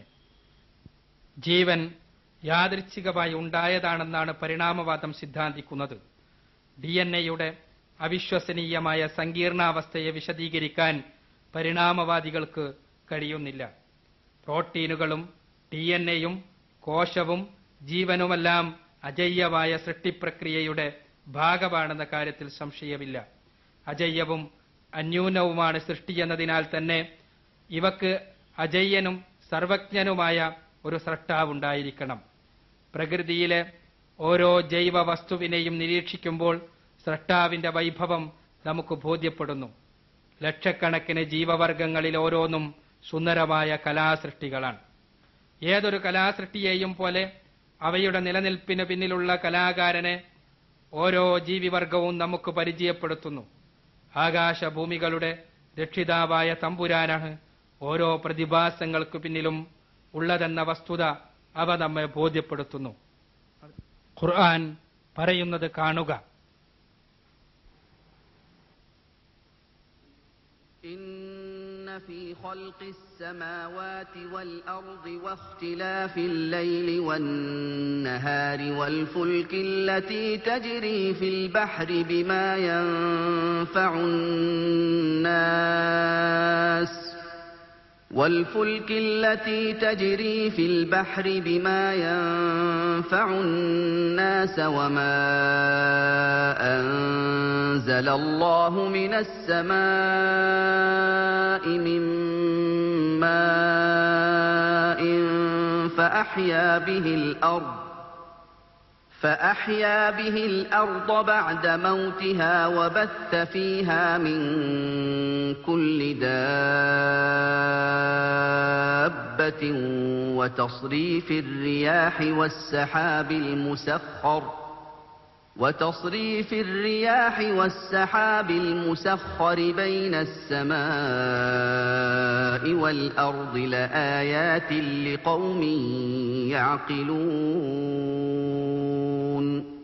ജീവൻ യാദൃച്ഛികമായി ഉണ്ടായതാണെന്നാണ് പരിണാമവാദം സിദ്ധാന്തിക്കുന്നത് ഡി എൻ എയുടെ അവിശ്വസനീയമായ സങ്കീർണാവസ്ഥയെ വിശദീകരിക്കാൻ പരിണാമവാദികൾക്ക് കഴിയുന്നില്ല പ്രോട്ടീനുകളും ടി എൻ എയും കോശവും ജീവനുമെല്ലാം അജയ്യമായ സൃഷ്ടിപ്രക്രിയയുടെ ഭാഗമാണെന്ന കാര്യത്തിൽ സംശയമില്ല അജയ്യവും അന്യൂനവുമാണ് സൃഷ്ടി എന്നതിനാൽ തന്നെ ഇവക്ക് അജയ്യനും സർവജ്ഞനുമായ ഒരു സ്രഷ്ടാവുണ്ടായിരിക്കണം പ്രകൃതിയിലെ ഓരോ ജൈവ വസ്തുവിനെയും നിരീക്ഷിക്കുമ്പോൾ സ്രഷ്ടാവിന്റെ വൈഭവം നമുക്ക് ബോധ്യപ്പെടുന്നു ലക്ഷക്കണക്കിന് ജീവവർഗങ്ങളിൽ ഓരോന്നും സുന്ദരമായ കലാസൃഷ്ടികളാണ് ഏതൊരു കലാസൃഷ്ടിയെയും പോലെ അവയുടെ നിലനിൽപ്പിന് പിന്നിലുള്ള കലാകാരനെ ഓരോ ജീവിവർഗവും നമുക്ക് പരിചയപ്പെടുത്തുന്നു ആകാശഭൂമികളുടെ രക്ഷിതാവായ തമ്പുരാനാണ് ഓരോ പ്രതിഭാസങ്ങൾക്ക് പിന്നിലും ഉള്ളതെന്ന വസ്തുത അവ നമ്മെ ബോധ്യപ്പെടുത്തുന്നു ഖുർആൻ പറയുന്നത് കാണുക إن في خلق السماوات والأرض واختلاف الليل والنهار والفلك التي تجري في البحر بما ينفع الناس والفلك التي تجري في البحر بما ينفع الناس وما أنزل الله من السماء من ماء فأحيا به الأرض فأحيا به الأرض بعد موتها وبث فيها من كل دابة وتصريف الرياح والسحاب المسخر وتصريف الرياح والسحاب المسخر بين السماء والأرض لآيات لقوم يعقلون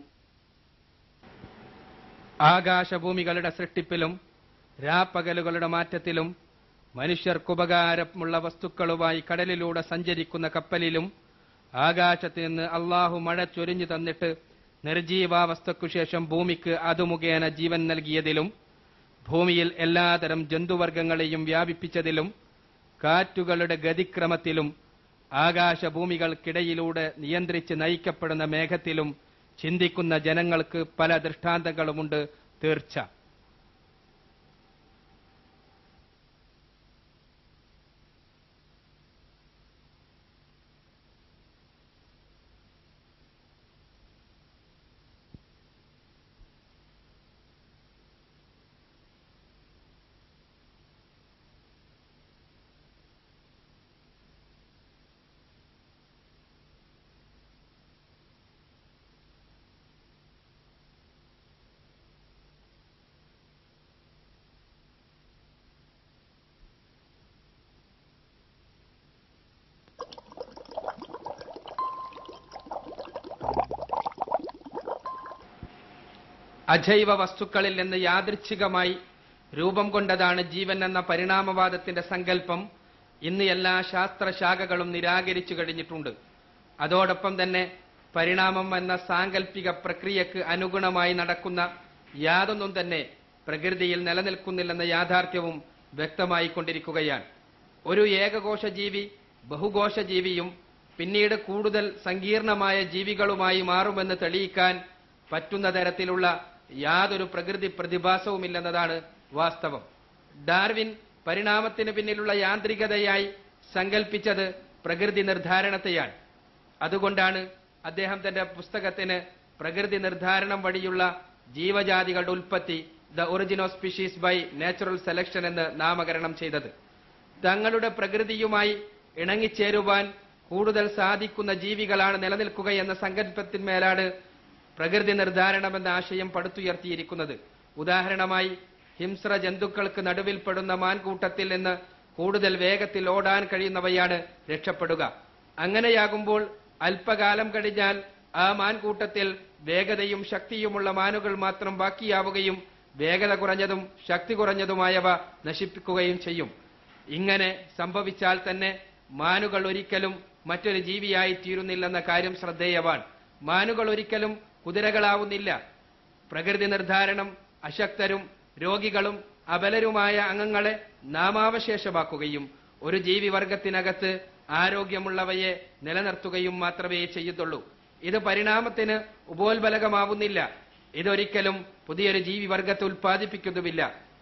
ആകാശഭൂമികളുടെ സൃഷ്ടിപ്പിലും രാപ്പകലുകളുടെ മാറ്റത്തിലും മനുഷ്യർക്കുപകാരമുള്ള വസ്തുക്കളുമായി കടലിലൂടെ സഞ്ചരിക്കുന്ന കപ്പലിലും ആകാശത്ത് നിന്ന് അള്ളാഹു മഴ ചൊരിഞ്ഞു തന്നിട്ട് നിർജീവാവസ്ഥയ്ക്കു ശേഷം ഭൂമിക്ക് അതു മുഖേന ജീവൻ നൽകിയതിലും ഭൂമിയിൽ എല്ലാതരം ജന്തുവർഗങ്ങളെയും വ്യാപിപ്പിച്ചതിലും കാറ്റുകളുടെ ഗതിക്രമത്തിലും ആകാശഭൂമികൾക്കിടയിലൂടെ നിയന്ത്രിച്ച് നയിക്കപ്പെടുന്ന മേഘത്തിലും ചിന്തിക്കുന്ന ജനങ്ങൾക്ക് പല ദൃഷ്ടാന്തങ്ങളുമുണ്ട് തീർച്ച അജൈവ വസ്തുക്കളിൽ നിന്ന് യാദൃച്ഛികമായി രൂപം കൊണ്ടതാണ് ജീവൻ എന്ന പരിണാമവാദത്തിന്റെ സങ്കല്പം ഇന്ന് എല്ലാ ശാസ്ത്രശാഖകളും നിരാകരിച്ചു കഴിഞ്ഞിട്ടുണ്ട് അതോടൊപ്പം തന്നെ പരിണാമം എന്ന സാങ്കല്പിക പ്രക്രിയക്ക് അനുഗുണമായി നടക്കുന്ന യാതൊന്നും തന്നെ പ്രകൃതിയിൽ നിലനിൽക്കുന്നില്ലെന്ന യാഥാർത്ഥ്യവും വ്യക്തമായിക്കൊണ്ടിരിക്കുകയാണ് ഒരു ഏകകോശ ജീവി ബഹുകോശ ജീവിയും പിന്നീട് കൂടുതൽ സങ്കീർണമായ ജീവികളുമായി മാറുമെന്ന് തെളിയിക്കാൻ പറ്റുന്ന തരത്തിലുള്ള യാതൊരു പ്രകൃതി പ്രതിഭാസവുമില്ലെന്നതാണ് വാസ്തവം ഡാർവിൻ പരിണാമത്തിന് പിന്നിലുള്ള യാന്ത്രികതയായി സങ്കല്പിച്ചത് പ്രകൃതി നിർദ്ധാരണത്തെയാണ് അതുകൊണ്ടാണ് അദ്ദേഹം തന്റെ പുസ്തകത്തിന് പ്രകൃതി നിർദ്ധാരണം വഴിയുള്ള ജീവജാതികളുടെ ഉൽപ്പത്തി the origin of species by natural selection എന്ന് നാമകരണം ചെയ്തത് തങ്ങളുടെ പ്രകൃതിയുമായി ഇണങ്ങിച്ചേരുവാൻ കൂടുതൽ സാധിക്കുന്ന ജീവികളാണ് നിലനിൽക്കുകയെന്ന സങ്കല്പത്തിന്മേലാണ് പ്രകൃതി നിർദ്ധാരണം എന്ന ആശയം പടുത്തുയർത്തിയിരിക്കുന്നത് ഉദാഹരണമായി ഹിംസ്ര ജന്തുക്കൾക്ക് നടുവിൽപ്പെടുന്ന മാൻകൂട്ടത്തിൽ നിന്ന് കൂടുതൽ വേഗത്തിൽ ഓടാൻ കഴിയുന്നവയാണ് രക്ഷപ്പെടുക അങ്ങനെയാകുമ്പോൾ അല്പകാലം കഴിഞ്ഞാൽ ആ മാൻകൂട്ടത്തിൽ വേഗതയും ശക്തിയുമുള്ള മാനുകൾ മാത്രം ബാക്കിയാവുകയും വേഗത കുറഞ്ഞതും ശക്തി കുറഞ്ഞതുമായവ നശിപ്പിക്കുകയും ചെയ്യും ഇങ്ങനെ സംഭവിച്ചാൽ തന്നെ മാനുകൾ ഒരിക്കലും മറ്റൊരു ജീവിയായി തീരുന്നില്ലെന്ന കാര്യം ശ്രദ്ധേയമാണ് മാനുകൾ ഒരിക്കലും കുതിരകളാവുന്നില്ല പ്രകൃതി നിർദ്ധാരണം അശക്തരും രോഗികളും അബലരുമായ അംഗങ്ങളെ നാമാവശേഷമാക്കുകയും ഒരു ജീവിവർഗത്തിനകത്ത് ആരോഗ്യമുള്ളവയെ നിലനിർത്തുകയും മാത്രമേ ചെയ്യുന്നുള്ളൂ ഇത് പരിണാമത്തിന് ഉപോത്ബലകമാവുന്നില്ല ഇതൊരിക്കലും പുതിയൊരു ജീവിവർഗത്തെ ഉൽപ്പാദിപ്പിക്കുന്നുമില്ല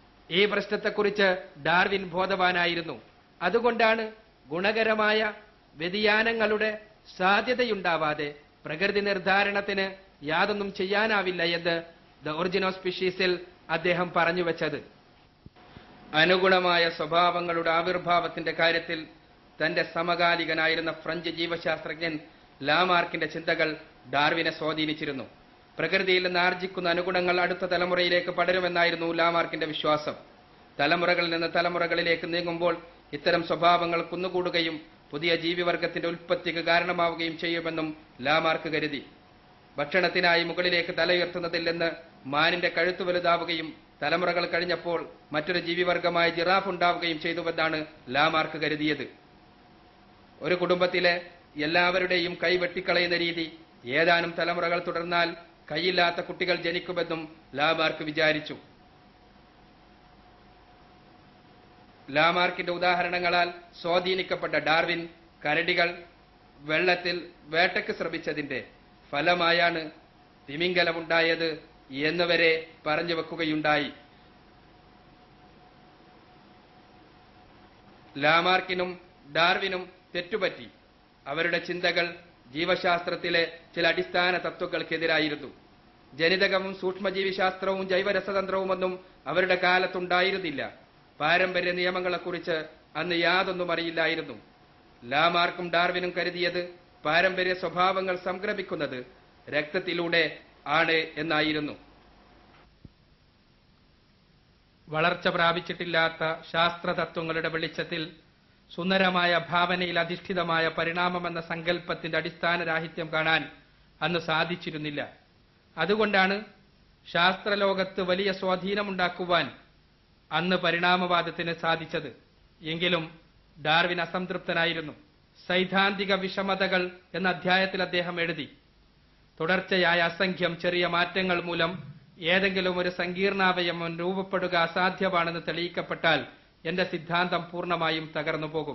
ഈ പ്രശ്നത്തെക്കുറിച്ച് ഡാർവിൻ ബോധവാനായിരുന്നു അതുകൊണ്ടാണ് ഗുണകരമായ വ്യതിയാനങ്ങളുടെ സാധ്യതയുണ്ടാവാതെ പ്രകൃതി നിർദ്ധാരണത്തിന് യാതൊന്നും ചെയ്യാനാവില്ല എന്ന് ദ ഒറിജിൻ ഓഫ് സ്പീഷീസിൽ അദ്ദേഹം പറഞ്ഞു വെച്ചത് അനുഗുണമായ സ്വഭാവങ്ങളുടെ ആവിർഭാവത്തിന്റെ കാര്യത്തിൽ തന്റെ സമകാലികനായിരുന്ന ഫ്രഞ്ച് ജീവശാസ്ത്രജ്ഞൻ ലാമാർക്കിന്റെ ചിന്തകൾ ഡാർവിനെ സ്വാധീനിച്ചിരുന്നു പ്രകൃതിയിൽ നിന്ന് ആർജിക്കുന്ന അനുഗുണങ്ങൾ അടുത്ത തലമുറയിലേക്ക് പടരുമെന്നായിരുന്നു ലാമാർക്കിന്റെ വിശ്വാസം തലമുറകളിൽ നിന്ന് തലമുറകളിലേക്ക് നീങ്ങുമ്പോൾ ഇത്തരം സ്വഭാവങ്ങൾ കുന്നുകൂടുകയും പുതിയ ജീവിവർഗത്തിന്റെ ഉൽപ്പത്തിക്ക് കാരണമാവുകയും ചെയ്യുമെന്നും ലാമാർക്ക് കരുതി ഭക്ഷണത്തിനായി മുകളിലേക്ക് തലയുയർത്തുന്നതിൽ നിന്ന് മാനിന്റെ കഴുത്തു വലുതാവുകയും തലമുറകൾ കഴിഞ്ഞപ്പോൾ മറ്റൊരു ജീവിവർഗമായ ജിറാഫ് ഉണ്ടാവുകയും ചെയ്തുവെന്നാണ് ലാമാർക്ക് കരുതിയത് ഒരു കുടുംബത്തിലെ എല്ലാവരുടെയും കൈ വെട്ടിക്കളയുന്ന രീതി ഏതാനും തലമുറകൾ തുടർന്നാൽ കൈയില്ലാത്ത കുട്ടികൾ ജനിക്കുമെന്നും ലാമാർക്ക് വിചാരിച്ചു ലാമാർക്കിന്റെ ഉദാഹരണങ്ങളാൽ സ്വാധീനിക്കപ്പെട്ട ഡാർവിൻ കരടികൾ വെള്ളത്തിൽ വേട്ടയ്ക്ക് ശ്രമിച്ചതിന്റെ ഫലമായാണ് തിമിംഗലമുണ്ടായത് എന്നുവരെ പറഞ്ഞു വെക്കുകയുണ്ടായി ലാമാർക്കിനും ഡാർവിനും തെറ്റുപറ്റി അവരുടെ ചിന്തകൾ ജീവശാസ്ത്രത്തിലെ ചില അടിസ്ഥാന തത്വങ്ങൾക്കെതിരായിരുന്നു ജനിതകവും സൂക്ഷ്മജീവിശാസ്ത്രവും ജൈവരസതന്ത്രവുമൊന്നും അവരുടെ കാലത്തുണ്ടായിരുന്നില്ല പാരമ്പര്യ നിയമങ്ങളെക്കുറിച്ച് അന്ന് യാതൊന്നും അറിയില്ലായിരുന്നു ലാമാർക്കും ഡാർവിനും കരുതിയത് പാരമ്പര്യ സ്വഭാവങ്ങൾ സംക്രമിക്കുന്നത് രക്തത്തിലൂടെ ആണ് എന്നായിരുന്നു വളർച്ച പ്രാപിച്ചിട്ടില്ലാത്ത ശാസ്ത്രതത്വങ്ങളുടെ വെളിച്ചത്തിൽ സുന്ദരമായ ഭാവനയിൽ അധിഷ്ഠിതമായ പരിണാമമെന്ന സങ്കല്പത്തിന്റെ അടിസ്ഥാന രാഹിത്യം കാണാൻ അന്ന് സാധിച്ചിരുന്നില്ല അതുകൊണ്ടാണ് ശാസ്ത്രലോകത്ത് വലിയ സ്വാധീനമുണ്ടാക്കുവാൻ അന്ന് പരിണാമവാദത്തിന് സാധിച്ചത് എങ്കിലും ഡാർവിൻ അസംതൃപ്തനായിരുന്നു സൈദ്ധാന്തിക വിഷമതകൾ എന്ന അധ്യായത്തിൽ അദ്ദേഹം എഴുതി തുടർച്ചയായ അസംഖ്യം ചെറിയ മാറ്റങ്ങൾ മൂലം ഏതെങ്കിലും ഒരു സങ്കീർണാവയമം രൂപപ്പെടുക അസാധ്യമാണെന്ന് തെളിയിക്കപ്പെട്ടാൽ എന്റെ സിദ്ധാന്തം പൂർണ്ണമായും തകർന്നു പോകും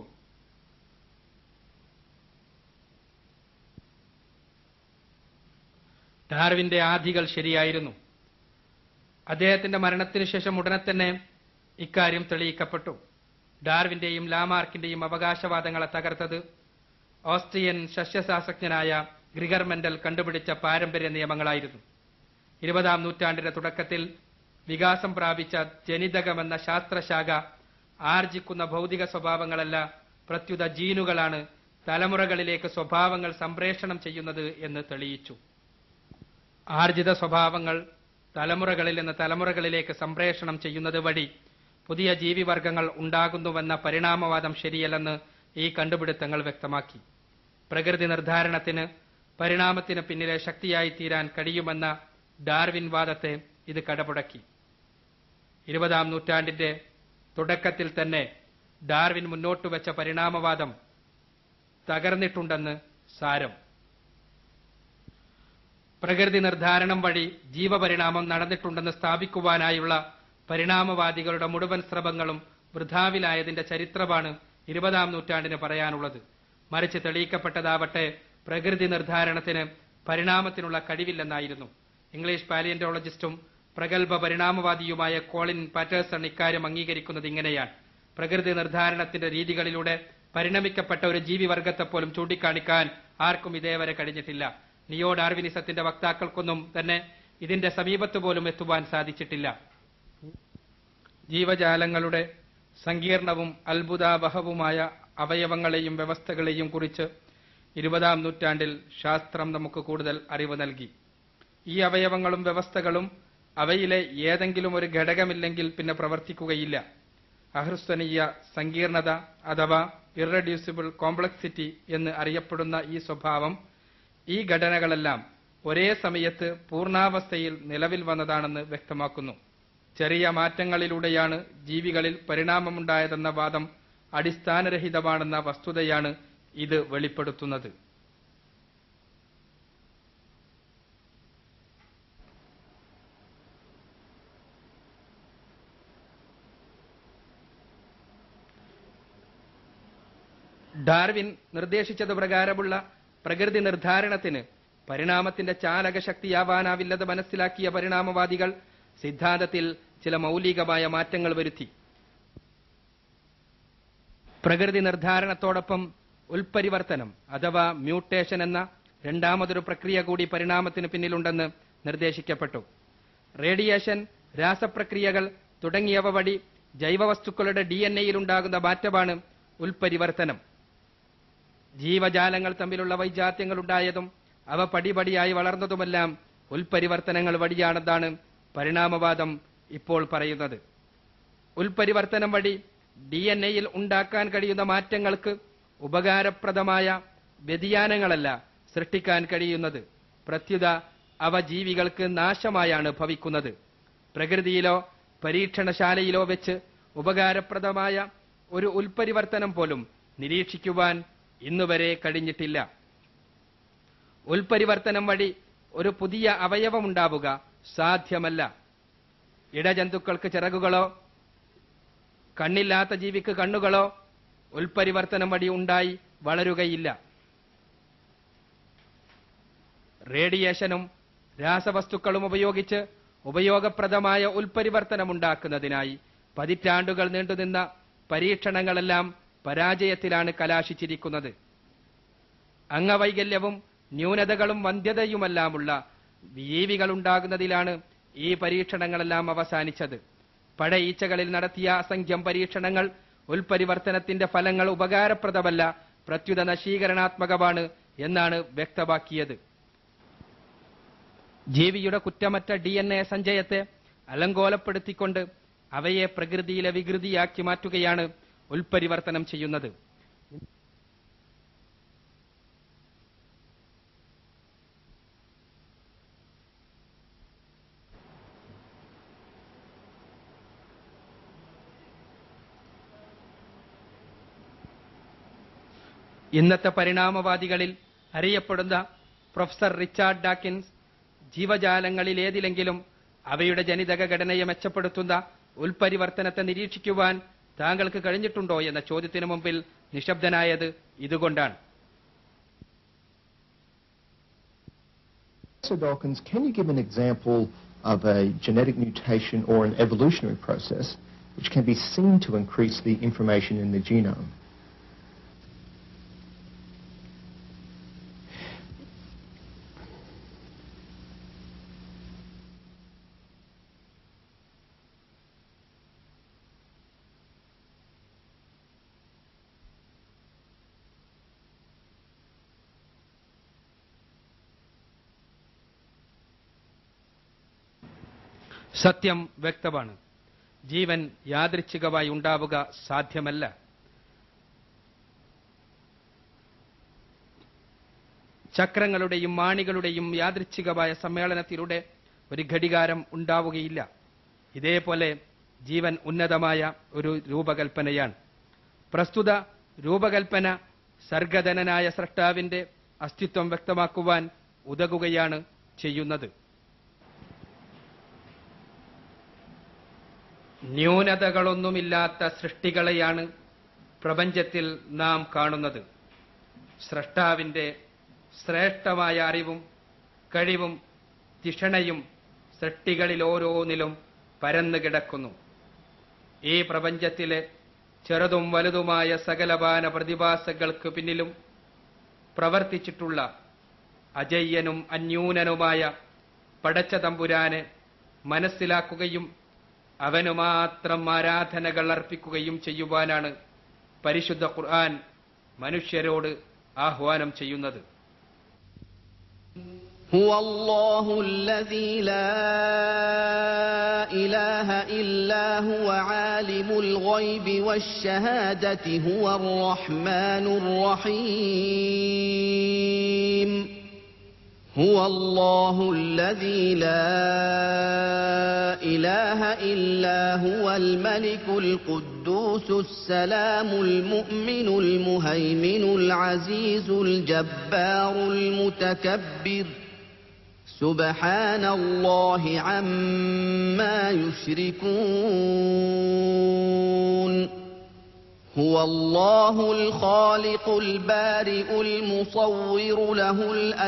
ഡാർവിന്റെ ആദികൾ ശരിയായിരുന്നു അദ്ദേഹത്തിന്റെ മരണത്തിനു ശേഷം ഉടനെ തന്നെ ഇക്കാര്യം തെളിയിക്കപ്പെട്ടു ഡാർവിന്റെയും ലാമാർക്കിന്റെയും അവകാശവാദങ്ങളെ തകർത്തത് ഓസ്ട്രിയൻ സസ്യശാസ്ത്രജ്ഞനായ ഗ്രിഗർ മെന്റൽ കണ്ടുപിടിച്ച പാരമ്പര്യ നിയമങ്ങളായിരുന്നു ഇരുപതാം നൂറ്റാണ്ടിന്റെ തുടക്കത്തിൽ വികാസം പ്രാപിച്ച ജനിതകമെന്ന ശാസ്ത്രശാഖ ആർജിക്കുന്ന ഭൗതിക സ്വഭാവങ്ങളല്ല പ്രത്യുത ജീനുകളാണ് തലമുറകളിലേക്ക് സ്വഭാവങ്ങൾ സംപ്രേഷണം ചെയ്യുന്നത് എന്ന് തെളിയിച്ചു ആർജിത സ്വഭാവങ്ങൾ തലമുറകളിൽ നിന്ന് തലമുറകളിലേക്ക് സംപ്രേഷണം ചെയ്യുന്നത് വഴി പുതിയ ജീവിവർഗങ്ങൾ ഉണ്ടാകുന്നുവെന്ന പരിണാമവാദം ശരിയല്ലെന്ന് ഈ കണ്ടുപിടുത്തങ്ങൾ വ്യക്തമാക്കി പ്രകൃതി നിർദ്ധാരണത്തിന് പരിണാമത്തിന് പിന്നിലെ ശക്തിയായി തീരാൻ കഴിയുമെന്ന ഡാർവിൻ വാദത്തെ ഇത് കടപുടക്കി ഇരുപതാം നൂറ്റാണ്ടിന്റെ തുടക്കത്തിൽ തന്നെ ഡാർവിൻ മുന്നോട്ട് വെച്ച പരിണാമവാദം തകർന്നിട്ടുണ്ടെന്ന് സാരം പ്രകൃതി നിർദ്ധാരണം വഴി ജീവപരിണാമം നടന്നിട്ടുണ്ടെന്ന് സ്ഥാപിക്കുവാനായുള്ള പരിണാമവാദികളുടെ മുഴുവൻ ശ്രമങ്ങളും വൃഥാവിലായതിന്റെ ചരിത്രമാണ് ഇരുപതാം നൂറ്റാണ്ടിന് പറയാനുള്ളത് മറിച്ച് തെളിയിക്കപ്പെട്ടതാവട്ടെ പ്രകൃതി നിർദ്ധാരണത്തിന് പരിണാമത്തിനുള്ള കഴിവില്ലെന്നായിരുന്നു ഇംഗ്ലീഷ് പാലിയന്റോളജിസ്റ്റും പ്രഗത്ഭ പരിണാമവാദിയുമായ കോളിൻ പാറ്റേഴ്സൺ ഇക്കാര്യം അംഗീകരിക്കുന്നത് ഇങ്ങനെയാണ് പ്രകൃതി നിർദ്ധാരണത്തിന്റെ രീതികളിലൂടെ പരിണമിക്കപ്പെട്ട ഒരു ജീവിവർഗത്തെ പോലും ചൂണ്ടിക്കാണിക്കാൻ ആർക്കും ഇതേവരെ കഴിഞ്ഞിട്ടില്ല നിയോ ഡാർവിനിസത്തിന്റെ വക്താക്കൾക്കൊന്നും തന്നെ ഇതിന്റെ സമീപത്ത് പോലും എത്തുവാൻ സാധിച്ചിട്ടില്ല ജീവജാലങ്ങളുടെ സങ്കീർണവും അത്ഭുതാവഹവുമായ അവയവങ്ങളെയും വ്യവസ്ഥകളെയും കുറിച്ച് ഇരുപതാം നൂറ്റാണ്ടിൽ ശാസ്ത്രം നമുക്ക് കൂടുതൽ അറിവ് നൽകി ഈ അവയവങ്ങളും വ്യവസ്ഥകളും അവയിലെ ഏതെങ്കിലും ഒരു ഘടകമില്ലെങ്കിൽ പിന്നെ പ്രവർത്തിക്കുകയില്ല അഹൃസ്വനീയ സങ്കീർണത അഥവാ ഇറഡ്യൂസിബിൾ കോംപ്ലക്സിറ്റി എന്ന് അറിയപ്പെടുന്ന ഈ സ്വഭാവം ഈ ഘടനകളെല്ലാം ഒരേ സമയത്ത് പൂർണ്ണാവസ്ഥയിൽ നിലവിൽ വന്നതാണെന്ന് വ്യക്തമാക്കുന്നു ചെറിയ മാറ്റങ്ങളിലൂടെയാണ് ജീവികളിൽ പരിണാമമുണ്ടായതെന്ന വാദം അടിസ്ഥാനരഹിതമാണെന്ന വസ്തുതയാണ് ഇത് വെളിപ്പെടുത്തുന്നത് ഡാർവിൻ നിർദ്ദേശിച്ചത് പ്രകാരമുള്ള പ്രകൃതി നിർദ്ധാരണത്തിന് പരിണാമത്തിന്റെ ചാലക ശക്തിയാവാനാവില്ലെന്ന് മനസ്സിലാക്കിയ പരിണാമവാദികൾ സിദ്ധാന്തത്തിൽ ചില മൗലികമായ മാറ്റങ്ങൾ വരുത്തി പ്രകൃതി നിർദ്ധാരണത്തോടൊപ്പം ഉൽപരിവർത്തനം അഥവാ മ്യൂട്ടേഷൻ എന്ന രണ്ടാമതൊരു പ്രക്രിയ കൂടി പരിണാമത്തിന് പിന്നിലുണ്ടെന്ന് നിർദ്ദേശിക്കപ്പെട്ടു റേഡിയേഷൻ രാസപ്രക്രിയകൾ തുടങ്ങിയവ വഴി ജൈവവസ്തുക്കളുടെ ഡി എൻ എയിലുണ്ടാകുന്ന മാറ്റമാണ് ഉൽപരിവർത്തനം ജീവജാലങ്ങൾ തമ്മിലുള്ള വൈജാത്യങ്ങൾ ഉണ്ടായതും അവ പടിപടിയായി വളർന്നതുമെല്ലാം ഉൽപരിവർത്തനങ്ങൾ വഴിയാണെന്നാണ് പരിണാമവാദം ഇപ്പോൾ പറയുന്നത് ഉൽപരിവർത്തനം വഴി ഡി എൻ എയിൽ ഉണ്ടാക്കാൻ കഴിയുന്ന മാറ്റങ്ങൾക്ക് ഉപകാരപ്രദമായ വ്യതിയാനങ്ങളല്ല സൃഷ്ടിക്കാൻ കഴിയുന്നത് പ്രത്യുത അവ ജീവികൾക്ക് നാശമായാണ് ഭവിക്കുന്നത് പ്രകൃതിയിലോ പരീക്ഷണശാലയിലോ വെച്ച് ഉപകാരപ്രദമായ ഒരു ഉൽപരിവർത്തനം പോലും നിരീക്ഷിക്കുവാൻ ഇന്നുവരെ കഴിഞ്ഞിട്ടില്ല ഉൽപരിവർത്തനം വഴി ഒരു പുതിയ അവയവമുണ്ടാവുക സാധ്യമല്ല ഇടജന്തുക്കൾക്ക് ചിറകുകളോ കണ്ണില്ലാത്ത ജീവിക്ക് കണ്ണുകളോ ഉൽപരിവർത്തനം വഴി ഉണ്ടായി വളരുകയില്ല റേഡിയേഷനും രാസവസ്തുക്കളും ഉപയോഗിച്ച് ഉപയോഗപ്രദമായ ഉൽപരിവർത്തനമുണ്ടാക്കുന്നതിനായി പതിറ്റാണ്ടുകൾ നീണ്ടുനിന്ന പരീക്ഷണങ്ങളെല്ലാം പരാജയത്തിലാണ് കലാശിച്ചിരിക്കുന്നത് അംഗവൈകല്യവും ന്യൂനതകളും വന്ധ്യതയുമെല്ലാമുള്ള ജീവികളുണ്ടാകുന്നതിലാണ് ഈ പരീക്ഷണങ്ങളെല്ലാം അവസാനിച്ചത് പഴയീച്ചകളിൽ നടത്തിയ അസംഖ്യം പരീക്ഷണങ്ങൾ ഉൽപരിവർത്തനത്തിന്റെ ഫലങ്ങൾ ഉപകാരപ്രദമല്ല പ്രത്യുത നശീകരണാത്മകമാണ് എന്നാണ് വ്യക്തമാക്കിയത് ജീവിയുടെ കുറ്റമറ്റ ഡി എൻ എ സഞ്ചയത്തെ അലങ്കോലപ്പെടുത്തിക്കൊണ്ട് അവയെ പ്രകൃതിയിലെ വികൃതിയാക്കി മാറ്റുകയാണ് ഉൽപരിവർത്തനം ചെയ്യുന്നത് ഇന്നത്തെ പരിണാമവാദികളിൽ അറിയപ്പെടുന്ന പ്രൊഫസർ റിച്ചാർഡ് ഡാക്കിൻസ് ജീവജാലങ്ങളിൽ ഏതിലെങ്കിലും അവയുടെ ജനിതക ഘടനയെ മെച്ചപ്പെടുത്തുന്ന ഉൽപരിവർത്തനത്തെ നിരീക്ഷിക്കുവാൻ താങ്കൾക്ക് കഴിഞ്ഞിട്ടുണ്ടോ എന്ന ചോദ്യത്തിന് മുമ്പിൽ നിശബ്ദനായത് ഇതുകൊണ്ടാണ് Professor Dawkins, can you give an example of a genetic mutation or an evolutionary process which can be seen to increase the information in the genome? സത്യം വ്യക്തമാണ് ജീവൻ യാദൃച്ഛികമായി ഉണ്ടാവുക സാധ്യമല്ല ചക്രങ്ങളുടെയും മാണികളുടെയും യാദൃച്ഛികമായ സമ്മേളനത്തിലൂടെ ഒരു ഘടികാരം ഉണ്ടാവുകയില്ല ഇതേപോലെ ജീവൻ ഉന്നതമായ ഒരു രൂപകൽപ്പനയാണ് പ്രസ്തുത രൂപകൽപ്പന സർഗധനനായ സ്രഷ്ടാവിന്റെ അസ്തിത്വം വ്യക്തമാക്കുവാൻ ഉതകുകയാണ് ചെയ്യുന്നത് ന്യൂനതകളൊന്നുമില്ലാത്ത സൃഷ്ടികളെയാണ് പ്രപഞ്ചത്തിൽ നാം കാണുന്നത് സ്രഷ്ടാവിന്റെ ശ്രേഷ്ഠമായ അറിവും കഴിവും തിഷണയും സൃഷ്ടികളിൽ ഓരോന്നിലും പരന്നു കിടക്കുന്നു ഈ പ്രപഞ്ചത്തിലെ ചെറുതും വലുതുമായ സകലപാന പ്രതിഭാസങ്ങൾക്ക് പിന്നിലും പ്രവർത്തിച്ചിട്ടുള്ള അജയ്യനും അന്യൂനനുമായ പടച്ച തമ്പുരാനെ മനസ്സിലാക്കുകയും അവനു മാത്രം ആരാധനകൾ അർപ്പിക്കുകയും ചെയ്യുവാനാണ് പരിശുദ്ധ ഖുർആൻ മനുഷ്യരോട് ആഹ്വാനം ചെയ്യുന്നത് هو الله الذي لا إله إلا هو عالم الغيب والشهادة هو الرحمن الرحيم هو الله الذي لا إله إلا هو الملك القدوس السلام المؤمن المهيمن العزيز الجبار المتكبر سبحان الله عما يشركون هو الله الخالق البارئ المصور له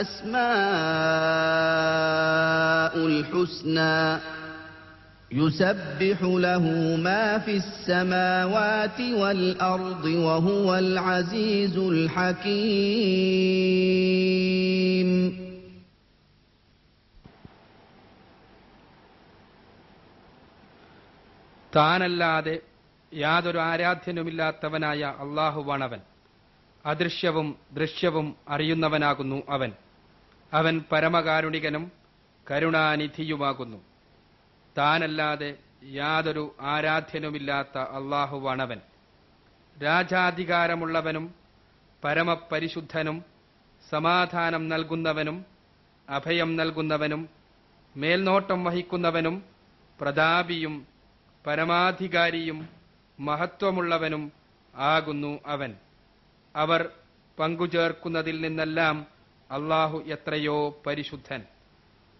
الأسماء الحسنى يسبح له ما في السماوات والأرض وهو العزيز الحكيم താനല്ലാതെ യാതൊരു ആരാധ്യനുമില്ലാത്തവനായ അള്ളാഹുവാണവൻ അദൃശ്യവും ദൃശ്യവും അറിയുന്നവനാകുന്നു അവൻ അവൻ പരമകാരുണികനും കരുണാനിധിയുമാകുന്നു താനല്ലാതെ യാതൊരു ആരാധ്യനുമില്ലാത്ത അള്ളാഹുവാണവൻ രാജാധികാരമുള്ളവനും പരമപരിശുദ്ധനും സമാധാനം നൽകുന്നവനും അഭയം നൽകുന്നവനും മേൽനോട്ടം വഹിക്കുന്നവനും പ്രതാപിയും പരമാധികാരിയും മഹത്വമുള്ളവനും ആകുന്നു അവൻ അവർ പങ്കുചേർക്കുന്നതിൽ നിന്നെല്ലാം അള്ളാഹു എത്രയോ പരിശുദ്ധൻ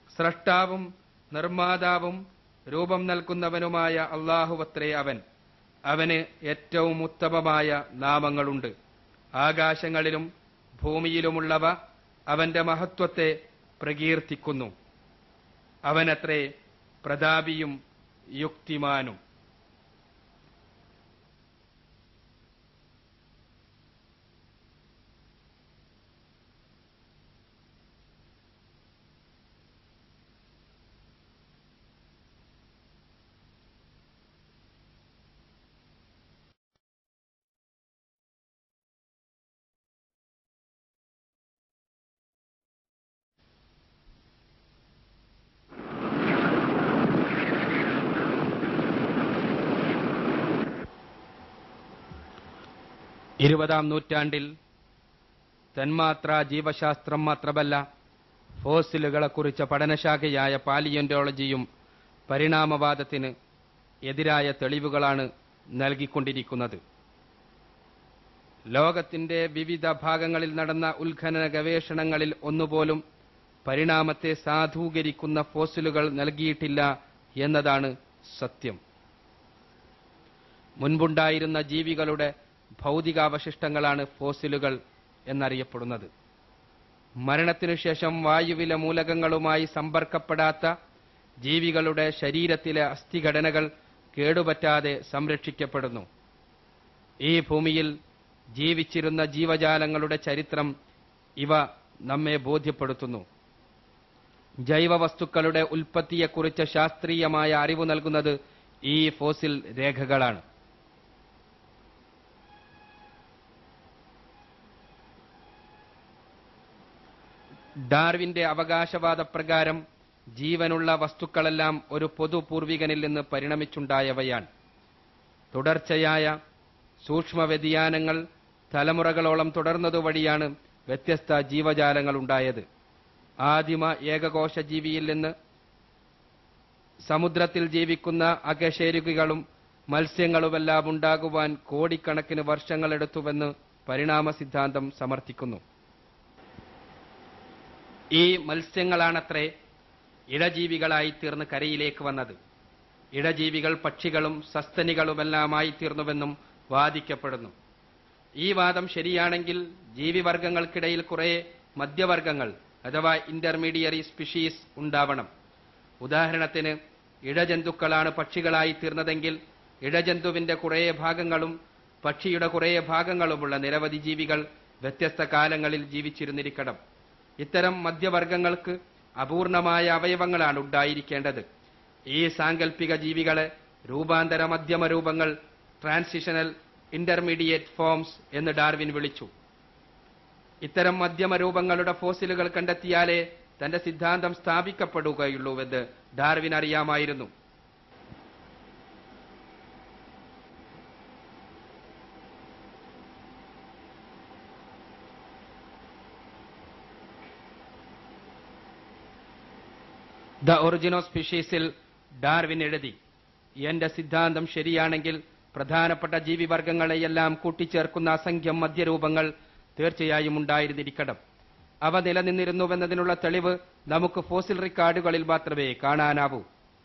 സ്രഷ്ടാവും നിർമ്മാതാവും രൂപം നൽകുന്നവനുമായ അള്ളാഹുവത്രേ അവൻ അവന് ഏറ്റവും ഉത്തമമായ നാമങ്ങളുണ്ട് ആകാശങ്ങളിലും ഭൂമിയിലുമുള്ളവ അവന്റെ മഹത്വത്തെ പ്രകീർത്തിക്കുന്നു അവനത്രേ പ്രതാപിയും യുക്തിമാനും ഇരുപതാം നൂറ്റാണ്ടിൽ തന്മാത്ര ജീവശാസ്ത്രം മാത്രമല്ല ഫോസിലുകളെക്കുറിച്ച പഠനശാഖയായ പാലിയന്റോളജിയും പരിണാമവാദത്തിന് എതിരായ തെളിവുകളാണ് നൽകിക്കൊണ്ടിരിക്കുന്നത് ലോകത്തിന്റെ വിവിധ ഭാഗങ്ങളിൽ നടന്ന ഉത്ഖനന ഗവേഷണങ്ങളിൽ ഒന്നുപോലും പരിണാമത്തെ സാധൂകരിക്കുന്ന ഫോസിലുകൾ നൽകിയിട്ടില്ല എന്നതാണ് സത്യം മുൻപുണ്ടായിരുന്ന ജീവികളുടെ ഭൗതികാവശിഷ്ടങ്ങളാണ് ഫോസിലുകൾ എന്നറിയപ്പെടുന്നത് മരണത്തിനു ശേഷം വായുവിലെ മൂലകങ്ങളുമായി സമ്പർക്കപ്പെടാത്ത ജീവികളുടെ ശരീരത്തിലെ അസ്ഥിഘടനകൾ കേടുപറ്റാതെ സംരക്ഷിക്കപ്പെടുന്നു ഈ ഭൂമിയിൽ ജീവിച്ചിരുന്ന ജീവജാലങ്ങളുടെ ചരിത്രം ഇവ നമ്മെ ബോധ്യപ്പെടുത്തുന്നു ജൈവവസ്തുക്കളുടെ ഉൽപ്പത്തിയെക്കുറിച്ച് ശാസ്ത്രീയമായ അറിവ് നൽകുന്നത് ഈ ഫോസിൽ രേഖകളാണ് ഡാർവിന്റെ അവകാശവാദ പ്രകാരം ജീവനുള്ള വസ്തുക്കളെല്ലാം ഒരു പൊതു പൂർവികനിൽ നിന്ന് പരിണമിച്ചുണ്ടായവയാണ് തുടർച്ചയായ സൂക്ഷ്മ വ്യതിയാനങ്ങൾ തലമുറകളോളം തുടർന്നതുവഴിയാണ് വ്യത്യസ്ത ജീവജാലങ്ങൾ ഉണ്ടായത് ആദിമ ഏകകോശ ജീവിയിൽ നിന്ന് സമുദ്രത്തിൽ ജീവിക്കുന്ന അകശേരുകികളും മത്സ്യങ്ങളുമെല്ലാം ഉണ്ടാകുവാൻ കോടിക്കണക്കിന് വർഷങ്ങളെടുത്തുവെന്ന് പരിണാമ സിദ്ധാന്തം സമർത്ഥിക്കുന്നു ഈ മത്സ്യങ്ങളാണത്രേ ഇഴജീവികളായി തീർന്ന് കരയിലേക്ക് വന്നത് ഇഴജീവികൾ പക്ഷികളും സസ്തനികളുമെല്ലാമായി തീർന്നുവെന്നും വാദിക്കപ്പെടുന്നു ഈ വാദം ശരിയാണെങ്കിൽ ജീവിവർഗങ്ങൾക്കിടയിൽ കുറെ മധ്യവർഗങ്ങൾ അഥവാ ഇന്റർമീഡിയറി സ്പിഷീസ് ഉണ്ടാവണം ഉദാഹരണത്തിന് ഇഴജന്തുക്കളാണ് പക്ഷികളായി തീർന്നതെങ്കിൽ ഇഴജന്തുവിന്റെ കുറേ ഭാഗങ്ങളും പക്ഷിയുടെ കുറേ ഭാഗങ്ങളുമുള്ള നിരവധി ജീവികൾ വ്യത്യസ്ത കാലങ്ങളിൽ ജീവിച്ചിരുന്നിരിക്കണം ഇത്തരം മധ്യവർഗങ്ങൾക്ക് അപൂർണമായ അവയവങ്ങളാണ് ഉണ്ടായിരിക്കേണ്ടത് ഈ സാങ്കല്പിക ജീവികളെ രൂപാന്തര മധ്യമ രൂപങ്ങൾ ട്രാൻസിഷണൽ ഇന്റർമീഡിയറ്റ് ഫോംസ് എന്ന് ഡാർവിൻ വിളിച്ചു ഇത്തരം മധ്യമ രൂപങ്ങളുടെ ഫോസിലുകൾ കണ്ടെത്തിയാലേ തന്റെ സിദ്ധാന്തം സ്ഥാപിക്കപ്പെടുകയുള്ളൂവെന്ന് ഡാർവിൻ അറിയാമായിരുന്നു ദ ഒറിജിനോ സ്പീഷീസിൽ ഡാർവിൻ എഴുതി എന്റെ സിദ്ധാന്തം ശരിയാണെങ്കിൽ പ്രധാനപ്പെട്ട ജീവിവർഗങ്ങളെയെല്ലാം കൂട്ടിച്ചേർക്കുന്ന അസംഖ്യം മധ്യരൂപങ്ങൾ തീർച്ചയായും ഉണ്ടായിരുന്നിരിക്കണം അവ നിലനിന്നിരുന്നുവെന്നതിനുള്ള തെളിവ് നമുക്ക് ഫോസിൽ റെക്കോർഡുകളിൽ മാത്രമേ കാണാനാവൂ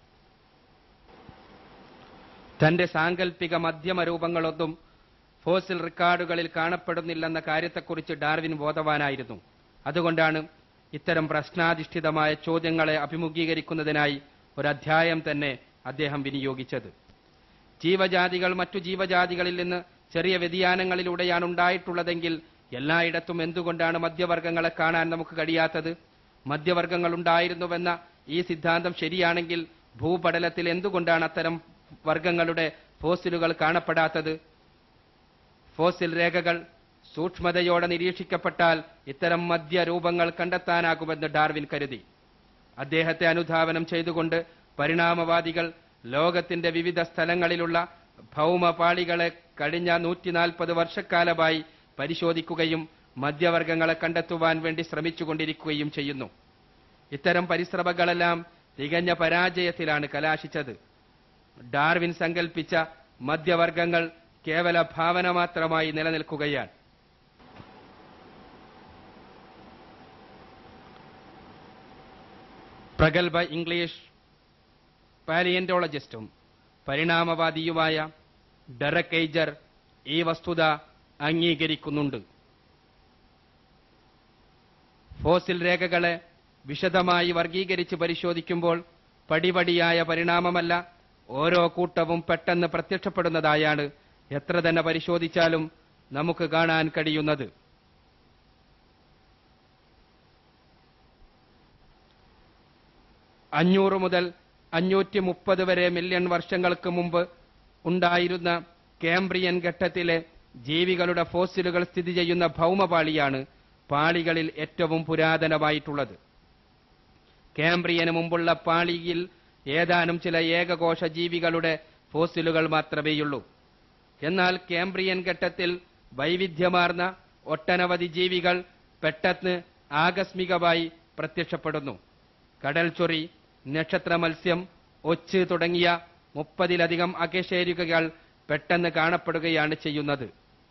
തന്റെ സാങ്കല്പിക മധ്യമ രൂപങ്ങളൊന്നും ഫോസിൽ റെക്കോർഡുകളിൽ കാണപ്പെടുന്നില്ലെന്ന കാര്യത്തെക്കുറിച്ച് ഡാർവിൻ ബോധവാനായിരുന്നു അതുകൊണ്ടാണ് ഇത്തരം പ്രശ്നാധിഷ്ഠിതമായ ചോദ്യങ്ങളെ അഭിമുഖീകരിക്കുന്നതിനായി ഒരു അധ്യായം തന്നെ അദ്ദേഹം വിനിയോഗിച്ചത് ജീവജാതികൾ മറ്റു ജീവജാതികളിൽ നിന്ന് ചെറിയ വ്യതിയാനങ്ങളിലൂടെയാണ് ഉണ്ടായിട്ടുള്ളതെങ്കിൽ എല്ലായിടത്തും എന്തുകൊണ്ടാണ് മധ്യവർഗങ്ങളെ കാണാൻ നമുക്ക് കഴിയാത്തത് മധ്യവർഗങ്ങൾ ഉണ്ടായിരുന്നുവെന്ന ഈ സിദ്ധാന്തം ശരിയാണെങ്കിൽ ഭൂപടലത്തിൽ എന്തുകൊണ്ടാണ് അത്തരം വർഗങ്ങളുടെ ഫോസിലുകൾ കാണപ്പെടാത്തത് ഫോസിൽ രേഖകൾ സൂക്ഷ്മതയോടെ നിരീക്ഷിക്കപ്പെട്ടാൽ ഇത്തരം മധ്യരൂപങ്ങൾ കണ്ടെത്താനാകുമെന്ന് ഡാർവിൻ കരുതി അദ്ദേഹത്തെ അനുധാവനം ചെയ്തുകൊണ്ട് പരിണാമവാദികൾ ലോകത്തിന്റെ വിവിധ സ്ഥലങ്ങളിലുള്ള ഭൗമപാളികളെ കഴിഞ്ഞ നൂറ്റിനാൽപ്പത് വർഷക്കാലമായി പരിശോധിക്കുകയും മധ്യവർഗങ്ങളെ കണ്ടെത്തുവാൻ വേണ്ടി ശ്രമിച്ചുകൊണ്ടിരിക്കുകയും ചെയ്യുന്നു ഇത്തരം പരിശ്രമങ്ങളെല്ലാം തികഞ്ഞ പരാജയത്തിലാണ് കലാശിച്ചത് ഡാർവിൻ സങ്കൽപ്പിച്ച മധ്യവർഗങ്ങൾ കേവല ഭാവന മാത്രമായി നിലനിൽക്കുകയാണ് പ്രഗത്ഭ ഇംഗ്ലീഷ് പാലിയന്റോളജിസ്റ്റും പരിണാമവാദിയുമായ ഡെറക് എയ്ജർ ഈ വസ്തുത അംഗീകരിക്കുന്നുണ്ട് ഫോസിൽ രേഖകളെ വിശദമായി വർഗീകരിച്ച് പരിശോധിക്കുമ്പോൾ പടിപടിയായ പരിണാമമല്ല ഓരോ കൂട്ടവും പെട്ടെന്ന് പ്രത്യക്ഷപ്പെടുന്നതായാണ് എത്ര തന്നെ പരിശോധിച്ചാലും നമുക്ക് കാണാൻ കഴിയുന്നത് അഞ്ഞൂറ് മുതൽ അഞ്ഞൂറ്റി മുപ്പത് വരെ മില്യൺ വർഷങ്ങൾക്ക് മുമ്പ് ഉണ്ടായിരുന്ന കേംബ്രിയൻ ഘട്ടത്തിലെ ജീവികളുടെ ഫോസിലുകൾ സ്ഥിതി ചെയ്യുന്ന ഭൗമപാളിയാണ് പാളികളിൽ ഏറ്റവും പുരാതനമായിട്ടുള്ളത് കേംബ്രിയന് മുമ്പുള്ള പാളിയിൽ ഏതാനും ചില ഏകകോശ ജീവികളുടെ ഫോസിലുകൾ മാത്രമേയുള്ളൂ എന്നാൽ കേംബ്രിയൻ ഘട്ടത്തിൽ വൈവിധ്യമാർന്ന ഒട്ടനവധി ജീവികൾ പെട്ടെന്ന് ആകസ്മികമായി പ്രത്യക്ഷപ്പെടുന്നു കടൽച്ചൊറി നക്ഷത്ര മത്സ്യം ഒച്ച് തുടങ്ങിയ മുപ്പതിലധികം അകശേരുകകൾ പെട്ടെന്ന് കാണപ്പെടുകയാണ് ചെയ്യുന്നത്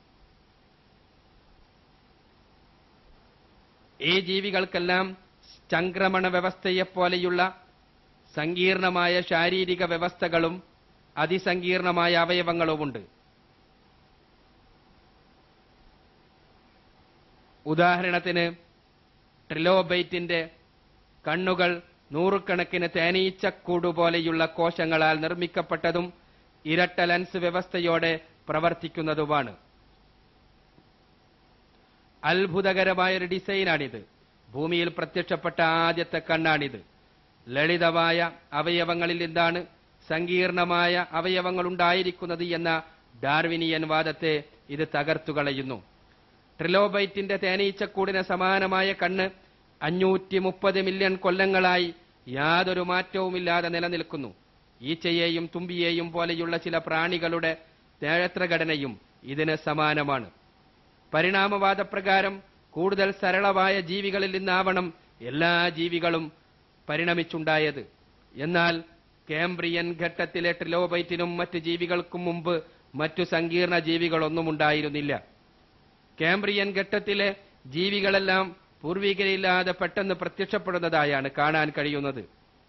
ഈ ജീവികൾക്കെല്ലാം ചംക്രമണ വ്യവസ്ഥയെപ്പോലെയുള്ള സങ്കീർണമായ ശാരീരിക വ്യവസ്ഥകളും അതിസങ്കീർണമായ അവയവങ്ങളുമുണ്ട് ഉദാഹരണത്തിന് ട്രിലോബൈറ്റിന്റെ കണ്ണുകൾ നൂറുകണക്കിന് തേനീച്ചക്കൂട് പോലെയുള്ള കോശങ്ങളാൽ നിർമ്മിക്കപ്പെട്ടതും ഇരട്ട ലെൻസ് വ്യവസ്ഥയോടെ പ്രവർത്തിക്കുന്നതുമാണ് അത്ഭുതകരമായൊരു ഡിസൈനാണിത് ഭൂമിയിൽ പ്രത്യക്ഷപ്പെട്ട ആദ്യത്തെ കണ്ണാണിത് ലളിതമായ അവയവങ്ങളിൽ നിന്നാണ് സങ്കീർണമായ അവയവങ്ങൾ ഉണ്ടായിരിക്കുന്നത് എന്ന ഡാർവിനിയൻ വാദത്തെ ഇത് തകർത്തുകളയുന്നു ട്രിലോബൈറ്റിന്റെ തേനീച്ചക്കൂടിന് സമാനമായ കണ്ണ് അഞ്ഞൂറ്റി മുപ്പത് മില്യൺ കൊല്ലങ്ങളായി യാതൊരു മാറ്റവുമില്ലാതെ നിലനിൽക്കുന്നു ഈച്ചയെയും തുമ്പിയെയും പോലെയുള്ള ചില പ്രാണികളുടെ നേത്രഘടനയും ഇതിന് സമാനമാണ് പരിണാമവാദപ്രകാരം കൂടുതൽ സരളമായ ജീവികളിൽ നിന്നാവണം എല്ലാ ജീവികളും പരിണമിച്ചുണ്ടായത് എന്നാൽ കേംബ്രിയൻ ഘട്ടത്തിലെ ട്രിലോബൈറ്റിനും മറ്റ് ജീവികൾക്കും മുമ്പ് മറ്റു സങ്കീർണ ജീവികളൊന്നും ഉണ്ടായിരുന്നില്ല കേംബ്രിയൻ ഘട്ടത്തിലെ ജീവികളെല്ലാം പൂർവികരില്ലാതെ പെട്ടെന്ന് പ്രത്യക്ഷപ്പെടുന്നതായാണ് കാണാൻ കഴിയുന്നത്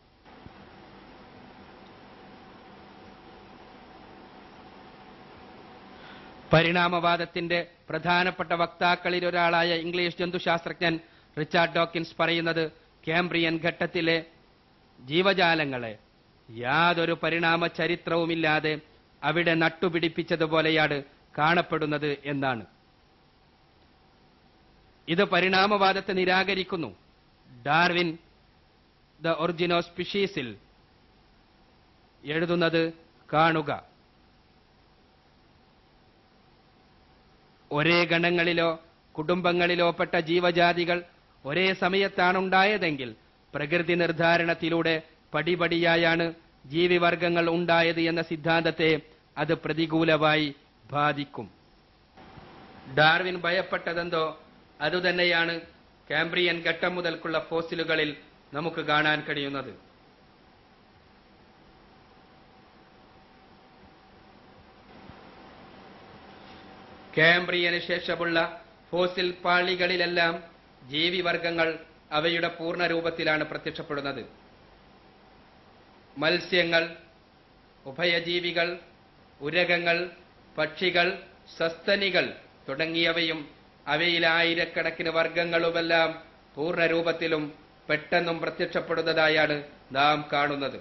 പരിണാമവാദത്തിന്റെ പ്രധാനപ്പെട്ട വക്താക്കളിൽ ഒരാളായ ഇംഗ്ലീഷ് ജന്തുശാസ്ത്രജ്ഞൻ റിച്ചാർഡ് ഡോക്കിൻസ് പറയുന്നത് കേംബ്രിയൻ ഘട്ടത്തിലെ ജീവജാലങ്ങളെ യാതൊരു പരിണാമ ചരിത്രവുമില്ലാതെ അവിടെ നട്ടുപിടിപ്പിച്ചതുപോലെയാണ് കാണപ്പെടുന്നത് എന്നാണ് ഇത് പരിണാമവാദത്തെ നിരാകരിക്കുന്നു ഡാർവിൻ ദ ഒറിജിനോ സ്പിഷീസിൽ എഴുതുന്നത് കാണുക ഒരേ ഗണങ്ങളിലോ കുടുംബങ്ങളിലോ പെട്ട ജീവജാതികൾ ഒരേ സമയത്താണ് ഉണ്ടായതെങ്കിൽ പ്രകൃതി നിർദ്ധാരണത്തിലൂടെ പടിപടിയായാണ് ജീവിവർഗങ്ങൾ ഉണ്ടായത് എന്ന സിദ്ധാന്തത്തെ അത് പ്രതികൂലമായി ബാധിക്കും ഡാർവിൻ ഭയപ്പെട്ടതെന്തോ അതുതന്നെയാണ് കാംബ്രിയൻ ഘട്ടം മുതൽക്കുള്ള ഫോസിലുകളിൽ നമുക്ക് കാണാൻ കഴിയുന്നത് കാംബ്രിയന് ശേഷമുള്ള ഫോസിൽ പാളികളിലെല്ലാം ജീവിവർഗങ്ങൾ അവയുടെ പൂർണ്ണ രൂപത്തിലാണ് പ്രത്യക്ഷപ്പെടുന്നത് മത്സ്യങ്ങൾ ഉഭയജീവികൾ ഉരകങ്ങൾ പക്ഷികൾ സസ്തനികൾ തുടങ്ങിയവയും അവയിൽ ആയിരക്കണക്കിന് വർഗങ്ങളുമെല്ലാം പൂർണ്ണ രൂപത്തിലും പെട്ടെന്നും പ്രത്യക്ഷപ്പെടുന്നതായാണ് നാം കാണുന്നത്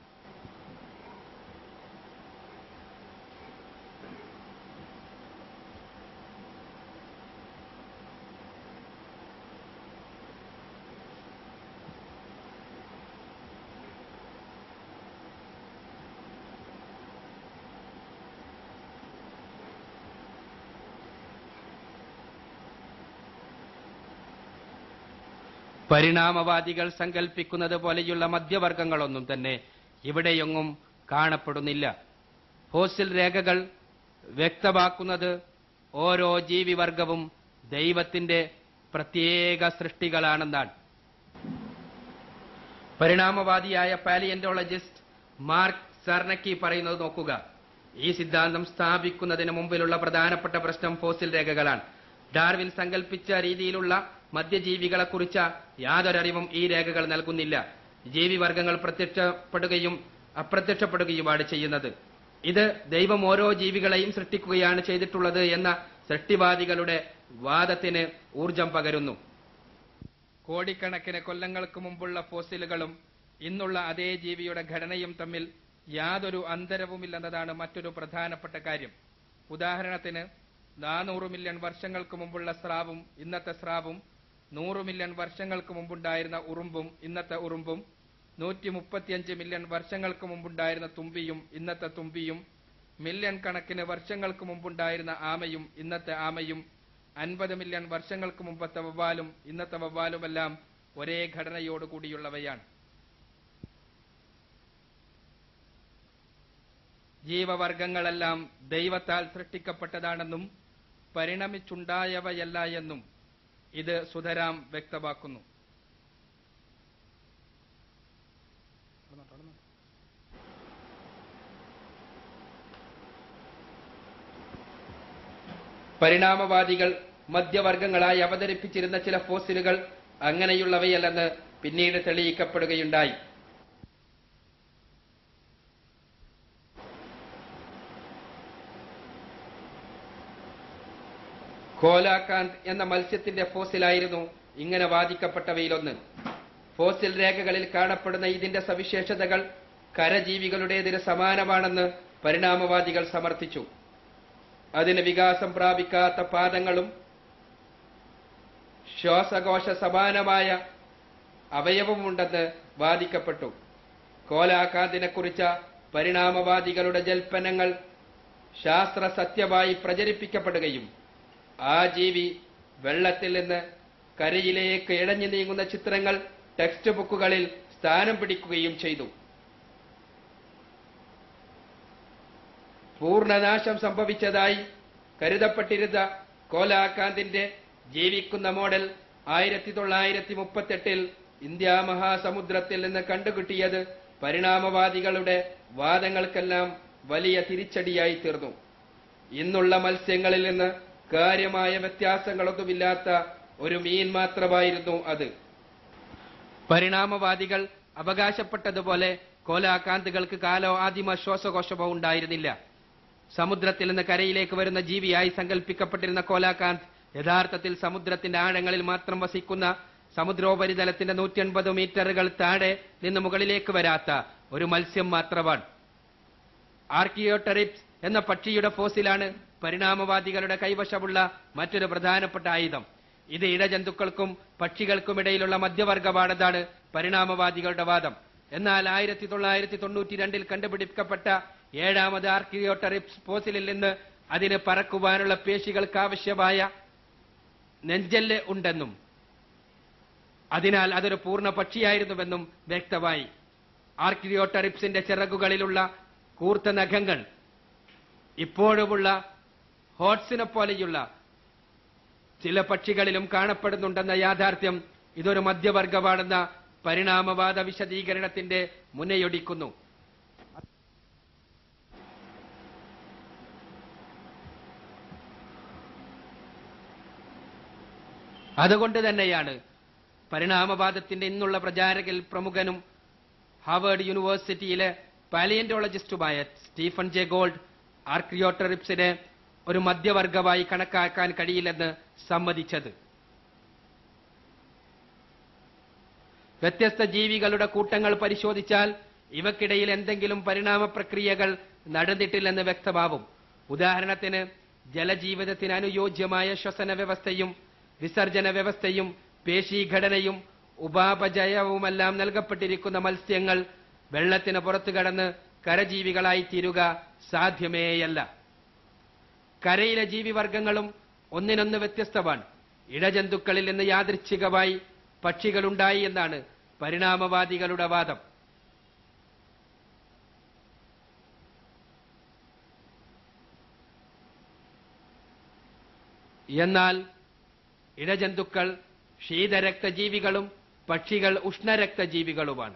പരിണാമവാദികൾ സങ്കല്പിക്കുന്നത് പോലെയുള്ള മധ്യവർഗങ്ങളൊന്നും തന്നെ ഇവിടെയൊന്നും കാണപ്പെടുന്നില്ല ഫോസിൽ രേഖകൾ വ്യക്തമാക്കുന്നത് ഓരോ ജീവിവർഗവും ദൈവത്തിന്റെ പ്രത്യേക സൃഷ്ടികളാണെന്നാണ് പരിണാമവാദിയായ പാലിയന്റോളജിസ്റ്റ് മാർക്ക് സർണക്കി പറയുന്നത് നോക്കുക ഈ സിദ്ധാന്തം സ്ഥാപിക്കുന്നതിന് മുമ്പിലുള്ള പ്രധാനപ്പെട്ട പ്രശ്നം ഫോസിൽ രേഖകളാണ് ഡാർവിൻ സങ്കല്പിച്ച രീതിയിലുള്ള മധ്യജീവികളെക്കുറിച്ച യാതൊരറിവും ഈ രേഖകൾ നൽകുന്നില്ല ജീവിവർഗങ്ങൾ പ്രത്യക്ഷപ്പെടുകയും അപ്രത്യക്ഷപ്പെടുകയുമാണ് ചെയ്യുന്നത് ഇത് ദൈവം ഓരോ ജീവികളെയും സൃഷ്ടിക്കുകയാണ് ചെയ്തിട്ടുള്ളത് എന്ന സൃഷ്ടിവാദികളുടെ വാദത്തിന് ഊർജം പകരുന്നു കോടിക്കണക്കിന് കൊല്ലങ്ങൾക്ക് മുമ്പുള്ള ഫോസിലുകളും ഇന്നുള്ള അതേ ജീവിയുടെ ഘടനയും തമ്മിൽ യാതൊരു അന്തരവുമില്ലെന്നതാണ് മറ്റൊരു പ്രധാനപ്പെട്ട കാര്യം ഉദാഹരണത്തിന് നാനൂറ് മില്യൺ വർഷങ്ങൾക്ക് മുമ്പുള്ള സ്രാവും ഇന്നത്തെ സ്രാവും നൂറ് മില്യൺ വർഷങ്ങൾക്ക് മുമ്പുണ്ടായിരുന്ന ഉറുമ്പും ഇന്നത്തെ ഉറുമ്പും നൂറ്റി മുപ്പത്തിയഞ്ച് മില്യൺ വർഷങ്ങൾക്ക് മുമ്പുണ്ടായിരുന്ന തുമ്പിയും ഇന്നത്തെ തുമ്പിയും മില്യൺ കണക്കിന് വർഷങ്ങൾക്ക് മുമ്പുണ്ടായിരുന്ന ആമയും ഇന്നത്തെ ആമയും അൻപത് മില്യൺ വർഷങ്ങൾക്ക് മുമ്പത്തെ വവ്വാലും ഇന്നത്തെ വവ്വാലുമെല്ലാം ഒരേ ഘടനയോടുകൂടിയുള്ളവയാണ് ജീവവർഗങ്ങളെല്ലാം ദൈവത്താൽ സൃഷ്ടിക്കപ്പെട്ടതാണെന്നും പരിണമിച്ചുണ്ടായവയല്ല എന്നും ഇത് സുധരാം വ്യക്തമാക്കുന്നു പരിണാമവാദികൾ മധ്യവർഗങ്ങളായി അവതരിപ്പിച്ചിരുന്ന ചില ഫോസിലുകൾ അങ്ങനെയുള്ളവയല്ലെന്ന് പിന്നീട് തെളിയിക്കപ്പെടുകയുണ്ടായി കോലാകാന്ത് എന്ന മത്സ്യത്തിന്റെ ഫോസിലായിരുന്നു ഇങ്ങനെ വാദിക്കപ്പെട്ടവയിലൊന്ന് ഫോസിൽ രേഖകളിൽ കാണപ്പെടുന്ന ഇതിന്റെ സവിശേഷതകൾ കരജീവികളുടേതിന് സമാനമാണെന്ന് പരിണാമവാദികൾ സമർത്ഥിച്ചു അതിന് വികാസം പ്രാപിക്കാത്ത പാദങ്ങളും ശ്വാസകോശ സമാനമായ അവയവമുണ്ടെന്ന് വാദിക്കപ്പെട്ടു കോലാകാന്തിനെ കുറിച്ച പരിണാമവാദികളുടെ ജൽപ്പനങ്ങൾ ശാസ്ത്ര സത്യമായി പ്രചരിപ്പിക്കപ്പെടുകയും ആ ജീവി വെള്ളത്തിൽ നിന്ന് കരയിലേക്ക് ഇഴഞ്ഞു നീങ്ങുന്ന ചിത്രങ്ങൾ ടെക്സ്റ്റ് ബുക്കുകളിൽ സ്ഥാനം പിടിക്കുകയും ചെയ്തു പൂർണ്ണനാശം സംഭവിച്ചതായി കരുതപ്പെട്ടിരുന്ന കോലാകാന്തിന്റെ ജീവിക്കുന്ന മോഡൽ ആയിരത്തി തൊള്ളായിരത്തി മുപ്പത്തെട്ടിൽ ഇന്ത്യ മഹാസമുദ്രത്തിൽ നിന്ന് കണ്ടുകിട്ടിയത് പരിണാമവാദികളുടെ വാദങ്ങൾക്കെല്ലാം വലിയ തിരിച്ചടിയായി തീർന്നു ഇന്നുള്ള മത്സ്യങ്ങളിൽ നിന്ന് കാര്യമായ വ്യത്യാസങ്ങളൊന്നുമില്ലാത്ത ഒരു മീൻ മാത്രമായിരുന്നു അത് പരിണാമവാദികൾ അവകാശപ്പെട്ടതുപോലെ കോലാകാന്തുകൾക്ക് കാലോ ആദിമ ശ്വാസകോശമോ ഉണ്ടായിരുന്നില്ല സമുദ്രത്തിൽ നിന്ന് കരയിലേക്ക് വരുന്ന ജീവിയായി സങ്കല്പിക്കപ്പെട്ടിരുന്ന കോലാകാന്ത് യഥാർത്ഥത്തിൽ സമുദ്രത്തിന്റെ ആഴങ്ങളിൽ മാത്രം വസിക്കുന്ന സമുദ്രോപരിതലത്തിന്റെ നൂറ്റി അൻപത് മീറ്ററുകൾ താഴെ നിന്ന് മുകളിലേക്ക് വരാത്ത ഒരു മത്സ്യം മാത്രമാണ് ആർക്കിയോട്ടറിപ്സ് എന്ന പക്ഷിയുടെ ഫോസിലാണ് പരിണാമവാദികളുടെ കൈവശമുള്ള മറ്റൊരു പ്രധാനപ്പെട്ട ആയുധം ഇത് ഇഴജന്തുക്കൾക്കും പക്ഷികൾക്കുമിടയിലുള്ള മധ്യവർഗമാണെന്നാണ് പരിണാമവാദികളുടെ വാദം എന്നാൽ ആയിരത്തി തൊള്ളായിരത്തി തൊണ്ണൂറ്റി രണ്ടിൽ കണ്ടുപിടിക്കപ്പെട്ട ഏഴാമത് ആർക്കിയോട്ടറിപ്സ് ഫോസിലിൽ നിന്ന് അതിന് പറക്കുവാനുള്ള പേശികൾക്കാവശ്യമായ നെഞ്ചല് ഉണ്ടെന്നും അതിനാൽ അതൊരു പൂർണ്ണ പക്ഷിയായിരുന്നുവെന്നും വ്യക്തമായി ആർക്കിയോട്ടറിപ്സിന്റെ ചിറകുകളിലുള്ള കൂർത്ത നഖങ്ങൾ ഇപ്പോഴുമുള്ള ഹോട്ട്സിനെ പോലെയുള്ള ചില പക്ഷികളിലും കാണപ്പെടുന്നുണ്ടെന്ന യാഥാർത്ഥ്യം ഇതൊരു മധ്യവർഗമാണെന്ന പരിണാമവാദ വിശദീകരണത്തിന്റെ മുനയൊടിക്കുന്നു അതുകൊണ്ട് തന്നെയാണ് പരിണാമവാദത്തിന്റെ ഇന്നുള്ള പ്രചാരകിൽ പ്രമുഖനും ഹാർവേഡ് യൂണിവേഴ്സിറ്റിയിലെ പാലിയന്റോളജിസ്റ്റുമായ സ്റ്റീഫൻ ജെ ഗോൾഡ് ആർക്രിയോട്ടറിപ്സിനെ ഒരു മധ്യവർഗമായി കണക്കാക്കാൻ കഴിയില്ലെന്ന് സമ്മതിച്ചത് വ്യത്യസ്ത ജീവികളുടെ കൂട്ടങ്ങൾ പരിശോധിച്ചാൽ ഇവക്കിടയിൽ എന്തെങ്കിലും പരിണാമ പ്രക്രിയകൾ നടന്നിട്ടില്ലെന്ന് വ്യക്തമാവും ഉദാഹരണത്തിന് ജലജീവിതത്തിന് അനുയോജ്യമായ ശ്വസന വ്യവസ്ഥയും വിസർജന വ്യവസ്ഥയും പേശീഘടനയും ഉപാപചയവുമെല്ലാം നൽകപ്പെട്ടിരിക്കുന്ന മത്സ്യങ്ങൾ വെള്ളത്തിന് പുറത്തു കടന്ന് കരജീവികളായി തീരുക സാധ്യമേയല്ല കരയിലെ ജീവിവർഗങ്ങളും ഒന്നിനൊന്ന് വ്യത്യസ്തമാണ് ഇഴജന്തുക്കളിൽ നിന്ന് യാദൃച്ഛികമായി പക്ഷികളുണ്ടായി എന്നാണ് പരിണാമവാദികളുടെ വാദം എന്നാൽ ഇഴജന്തുക്കൾ ശീതരക്തജീവികളും പക്ഷികൾ ഉഷ്ണരക്തജീവികളുമാണ്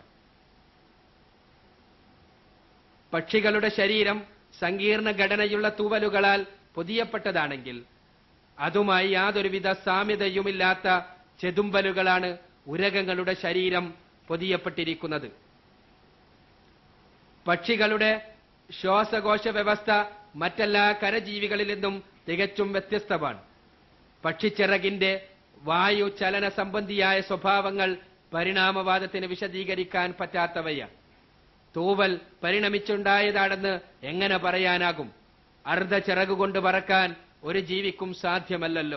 പക്ഷികളുടെ ശരീരം സങ്കീർണ ഘടനയുള്ള തൂവലുകളാൽ പൊതിയപ്പെട്ടതാണെങ്കിൽ അതുമായി യാതൊരുവിധ സാമ്യതയുമില്ലാത്ത ചെതുമ്പലുകളാണ് ഉരകങ്ങളുടെ ശരീരം പൊതിയപ്പെട്ടിരിക്കുന്നത് പക്ഷികളുടെ ശ്വാസകോശ വ്യവസ്ഥ മറ്റെല്ലാ കരജീവികളിൽ നിന്നും തികച്ചും വ്യത്യസ്തമാണ് പക്ഷിച്ചിറകിന്റെ വായു ചലന സംബന്ധിയായ സ്വഭാവങ്ങൾ പരിണാമവാദത്തിന് വിശദീകരിക്കാൻ പറ്റാത്തവയാണ് തൂവൽ പരിണമിച്ചുണ്ടായതാണെന്ന് എങ്ങനെ പറയാനാകും അർദ്ധ ചിറകുകൊണ്ട് പറക്കാൻ ഒരു ജീവിക്കും സാധ്യമല്ലല്ലോ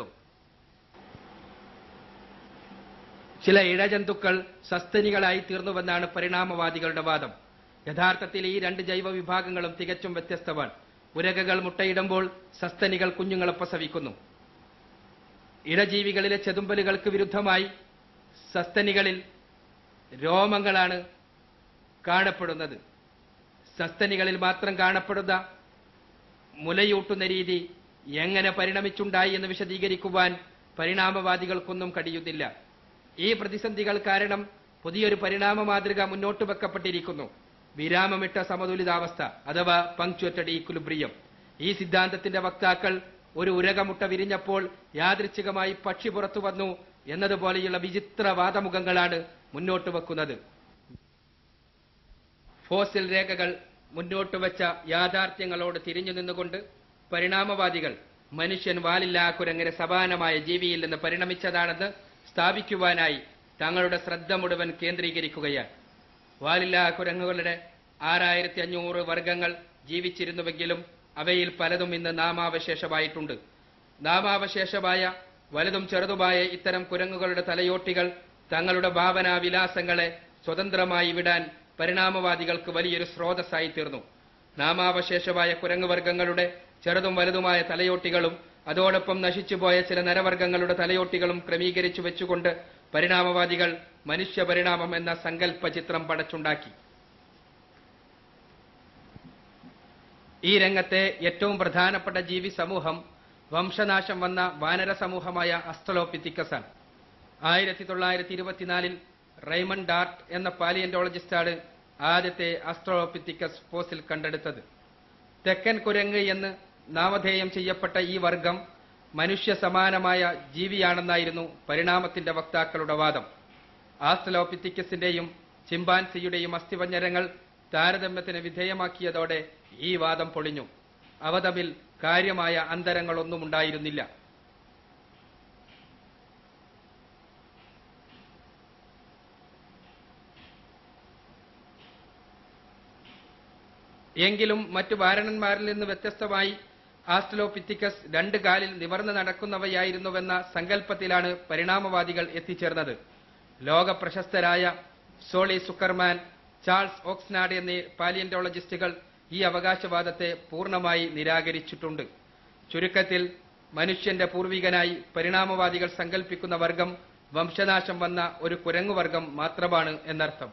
ചില ഇഴജന്തുക്കൾ സസ്തനികളായി തീർന്നുവെന്നാണ് പരിണാമവാദികളുടെ വാദം യഥാർത്ഥത്തിൽ ഈ രണ്ട് ജൈവ വിഭാഗങ്ങളും തികച്ചും വ്യത്യസ്തമാണ് ഉരകകൾ മുട്ടയിടുമ്പോൾ സസ്തനികൾ കുഞ്ഞുങ്ങളെ പ്രസവിക്കുന്നു ഇഴജീവികളിലെ ചെതുമ്പലുകൾക്ക് വിരുദ്ധമായി സസ്തനികളിൽ രോമങ്ങളാണ് കാണപ്പെടുന്നത് സസ്തനികളിൽ മാത്രം കാണപ്പെടുന്ന മുലയൂട്ടുന്ന രീതി എങ്ങനെ പരിണമിച്ചുണ്ടായി എന്ന് വിശദീകരിക്കുവാൻ പരിണാമവാദികൾക്കൊന്നും കഴിയുന്നില്ല ഈ പ്രതിസന്ധികൾ കാരണം പുതിയൊരു പരിണാമ മാതൃക മുന്നോട്ട് വെക്കപ്പെട്ടിരിക്കുന്നു വിരാമമിട്ട സമതുലിതാവസ്ഥ അഥവാ പങ്ക്ച്വറ്റഡ് ഈക്വിലിബ്രിയം ഈ സിദ്ധാന്തത്തിന്റെ വക്താക്കൾ ഒരു ഉരകമുട്ട വിരിഞ്ഞപ്പോൾ യാദൃച്ഛികമായി പക്ഷി പുറത്തു വന്നു എന്നതുപോലെയുള്ള വിചിത്ര വാദമുഖങ്ങളാണ് മുന്നോട്ട് വെക്കുന്നത് ഫോസിൽ രേഖകൾ മുന്നോട്ട് വെച്ച യാഥാർത്ഥ്യങ്ങളോട് തിരിഞ്ഞു നിന്നുകൊണ്ട് പരിണാമവാദികൾ മനുഷ്യൻ വാലില്ലാ കുരങ്ങിന് സമാനമായ ജീവിയിൽ നിന്ന് പരിണമിച്ചതാണെന്ന് സ്ഥാപിക്കുവാനായി തങ്ങളുടെ ശ്രദ്ധ മുഴുവൻ കേന്ദ്രീകരിക്കുകയാണ് വാലില്ലാ കുരങ്ങുകളുടെ ആറായിരത്തി അഞ്ഞൂറ് വർഗങ്ങൾ ജീവിച്ചിരുന്നുവെങ്കിലും അവയിൽ പലതും ഇന്ന് നാമാവശേഷമായിട്ടുണ്ട് നാമാവശേഷമായ വലുതും ചെറുതുമായ ഇത്തരം കുരങ്ങുകളുടെ തലയോട്ടികൾ തങ്ങളുടെ ഭാവനാ വിലാസങ്ങളെ സ്വതന്ത്രമായി വിടാൻ പരിണാമവാദികൾക്ക് വലിയൊരു സ്രോതസ്സായി തീർന്നു നാമാവശേഷമായ കുരങ്ങുവർഗങ്ങളുടെ ചെറുതും വലുതുമായ തലയോട്ടികളും അതോടൊപ്പം നശിച്ചുപോയ ചില നരവർഗങ്ങളുടെ തലയോട്ടികളും ക്രമീകരിച്ചു വെച്ചുകൊണ്ട് പരിണാമവാദികൾ മനുഷ്യ പരിണാമം എന്ന സങ്കല്പ ചിത്രം പടച്ചുണ്ടാക്കി ഈ രംഗത്തെ ഏറ്റവും പ്രധാനപ്പെട്ട ജീവി സമൂഹം വംശനാശം വന്ന വാനര സമൂഹമായ അസ്ട്രലോപിത്തിക്കസ് ആണ് ആയിരത്തി തൊള്ളായിരത്തി ഇരുപത്തിനാലിൽ റൈമൺ ഡാർട്ട് എന്ന പാലിയന്റോളജിസ്റ്റാണ് ആദ്യത്തെ അസ്ട്രോപിത്തിക്കസ് ഫോസിൽ കണ്ടെടുത്തത് തെക്കൻ കുരങ്ങ് എന്ന് നാമധേയം ചെയ്യപ്പെട്ട ഈ വർഗം മനുഷ്യ സമാനമായ ജീവിയാണെന്നായിരുന്നു പരിണാമത്തിന്റെ വക്താക്കളുടെ വാദം ആസ്ട്രലോപിത്തിക്കസിന്റെയും ചിമ്പാൻസിയുടെയും അസ്ഥിപഞ്ജരങ്ങൾ താരതമ്യത്തിന് വിധേയമാക്കിയതോടെ ഈ വാദം പൊളിഞ്ഞു അവ തമ്മിൽ കാര്യമായ അന്തരങ്ങളൊന്നും ഉണ്ടായിരുന്നില്ല എങ്കിലും മറ്റു വാരണന്മാരിൽ നിന്ന് വ്യത്യസ്തമായി ആസ്ട്രലോപിത്തിക്കസ് രണ്ട് കാലിൽ നിവർന്നു നടക്കുന്നവയായിരുന്നുവെന്ന സങ്കല്പത്തിലാണ് പരിണാമവാദികൾ എത്തിച്ചേർന്നത് ലോക പ്രശസ്തരായ സോളി സുക്കർമാൻ ചാൾസ് ഓക്സ്നാഡ് എന്നീ പാലിയന്റോളജിസ്റ്റുകൾ ഈ അവകാശവാദത്തെ പൂർണ്ണമായി നിരാകരിച്ചിട്ടുണ്ട് ചുരുക്കത്തിൽ മനുഷ്യന്റെ പൂർവികനായി പരിണാമവാദികൾ സങ്കല്പിക്കുന്ന വർഗം വംശനാശം വന്ന ഒരു കുരങ്ങുവർഗം മാത്രമാണ് എന്നർത്ഥം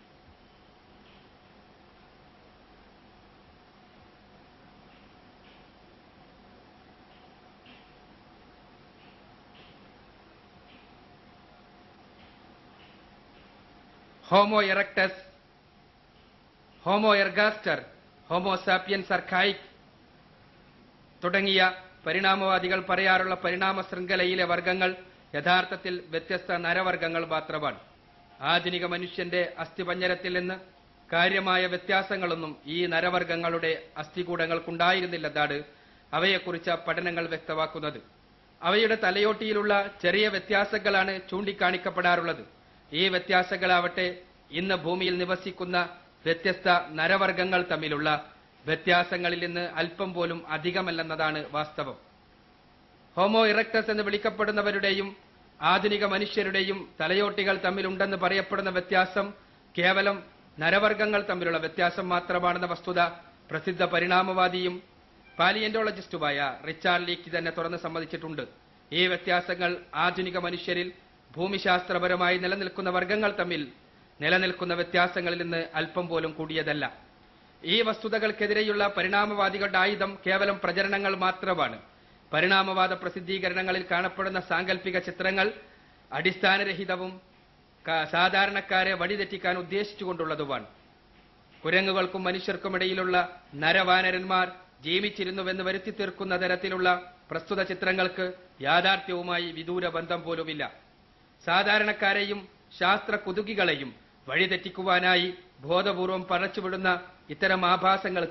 homo erectus homo ergaster homo sapiens archaic തുടങ്ങിയ പരിണാമവാദികൾ പറയാറുള്ള പരിണാമ ശൃംഖലയിലെ വർഗങ്ങൾ യഥാർത്ഥത്തിൽ വ്യത്യസ്ത നരവർഗങ്ങൾ മാത്രമാണ് ആധുനിക മനുഷ്യന്റെ അസ്ഥിപഞ്ജരത്തിൽ നിന്ന് കാര്യമായ വ്യത്യാസങ്ങളൊന്നും ഈ നരവർഗങ്ങളുടെ അസ്ഥികൂടങ്ങൾക്കുണ്ടായിരുന്നില്ലെന്നാണ് അവയെക്കുറിച്ച് പഠനങ്ങൾ വ്യക്തമാക്കുന്നത് അവയുടെ തലയോട്ടിയിലുള്ള ചെറിയ വ്യത്യാസങ്ങളാണ് ചൂണ്ടിക്കാണിക്കപ്പെടാറുള്ളത് ഈ വ്യത്യാസങ്ങളാവട്ടെ ഇന്ന് ഭൂമിയിൽ നിവസിക്കുന്ന വ്യത്യസ്ത നരവർഗങ്ങൾ തമ്മിലുള്ള വ്യത്യാസങ്ങളിൽ നിന്ന് അല്പം പോലും അധികമല്ലെന്നതാണ് വാസ്തവം ഹോമോ ഇറക്ടസ് എന്ന് വിളിക്കപ്പെടുന്നവരുടെയും ആധുനിക മനുഷ്യരുടെയും തലയോട്ടികൾ തമ്മിലുണ്ടെന്ന് പറയപ്പെടുന്ന വ്യത്യാസം കേവലം നരവർഗങ്ങൾ തമ്മിലുള്ള വ്യത്യാസം മാത്രമാണെന്ന വസ്തുത പ്രസിദ്ധ പരിണാമവാദിയും പാലിയന്റോളജിസ്റ്റുമായ റിച്ചാർഡ് ലീക്ക് തന്നെ തുറന്ന് സമ്മതിച്ചിട്ടുണ്ട് ഈ വ്യത്യാസങ്ങൾ ആധുനിക മനുഷ്യരിൽ ഭൂമിശാസ്ത്രപരമായി നിലനിൽക്കുന്ന വർഗങ്ങൾ തമ്മിൽ നിലനിൽക്കുന്ന വ്യത്യാസങ്ങളിൽ നിന്ന് അല്പം പോലും കൂടിയതല്ല ഈ വസ്തുതകൾക്കെതിരെയുള്ള പരിണാമവാദികളുടെ ആയുധം കേവലം പ്രചരണങ്ങൾ മാത്രമാണ് പരിണാമവാദ പ്രസിദ്ധീകരണങ്ങളിൽ കാണപ്പെടുന്ന സാങ്കല്പിക ചിത്രങ്ങൾ അടിസ്ഥാനരഹിതവും ക- സാധാരണക്കാരെ വഴിതെറ്റിക്കാൻ ഉദ്ദേശിച്ചുകൊണ്ടുള്ളതുമാണ് കുരങ്ങുകൾക്കും മനുഷ്യർക്കുമിടയിലുള്ള നരവാനരന്മാർ ജീവിച്ചിരുന്നുവെന്ന് വരുത്തി തീർക്കുന്ന തരത്തിലുള്ള പ്രസ്തുത ചിത്രങ്ങൾക്ക് യാഥാർത്ഥ്യവുമായി വിദൂര ബന്ധം പോലുമില്ല സാധാരണക്കാരെയും ശാസ്ത്ര കുതുകികളെയും വഴിതെറ്റിക്കുവാനായി ബോധപൂർവം പടച്ചുവിടുന്ന ഇത്തരം ആഭാസങ്ങൾക്ക്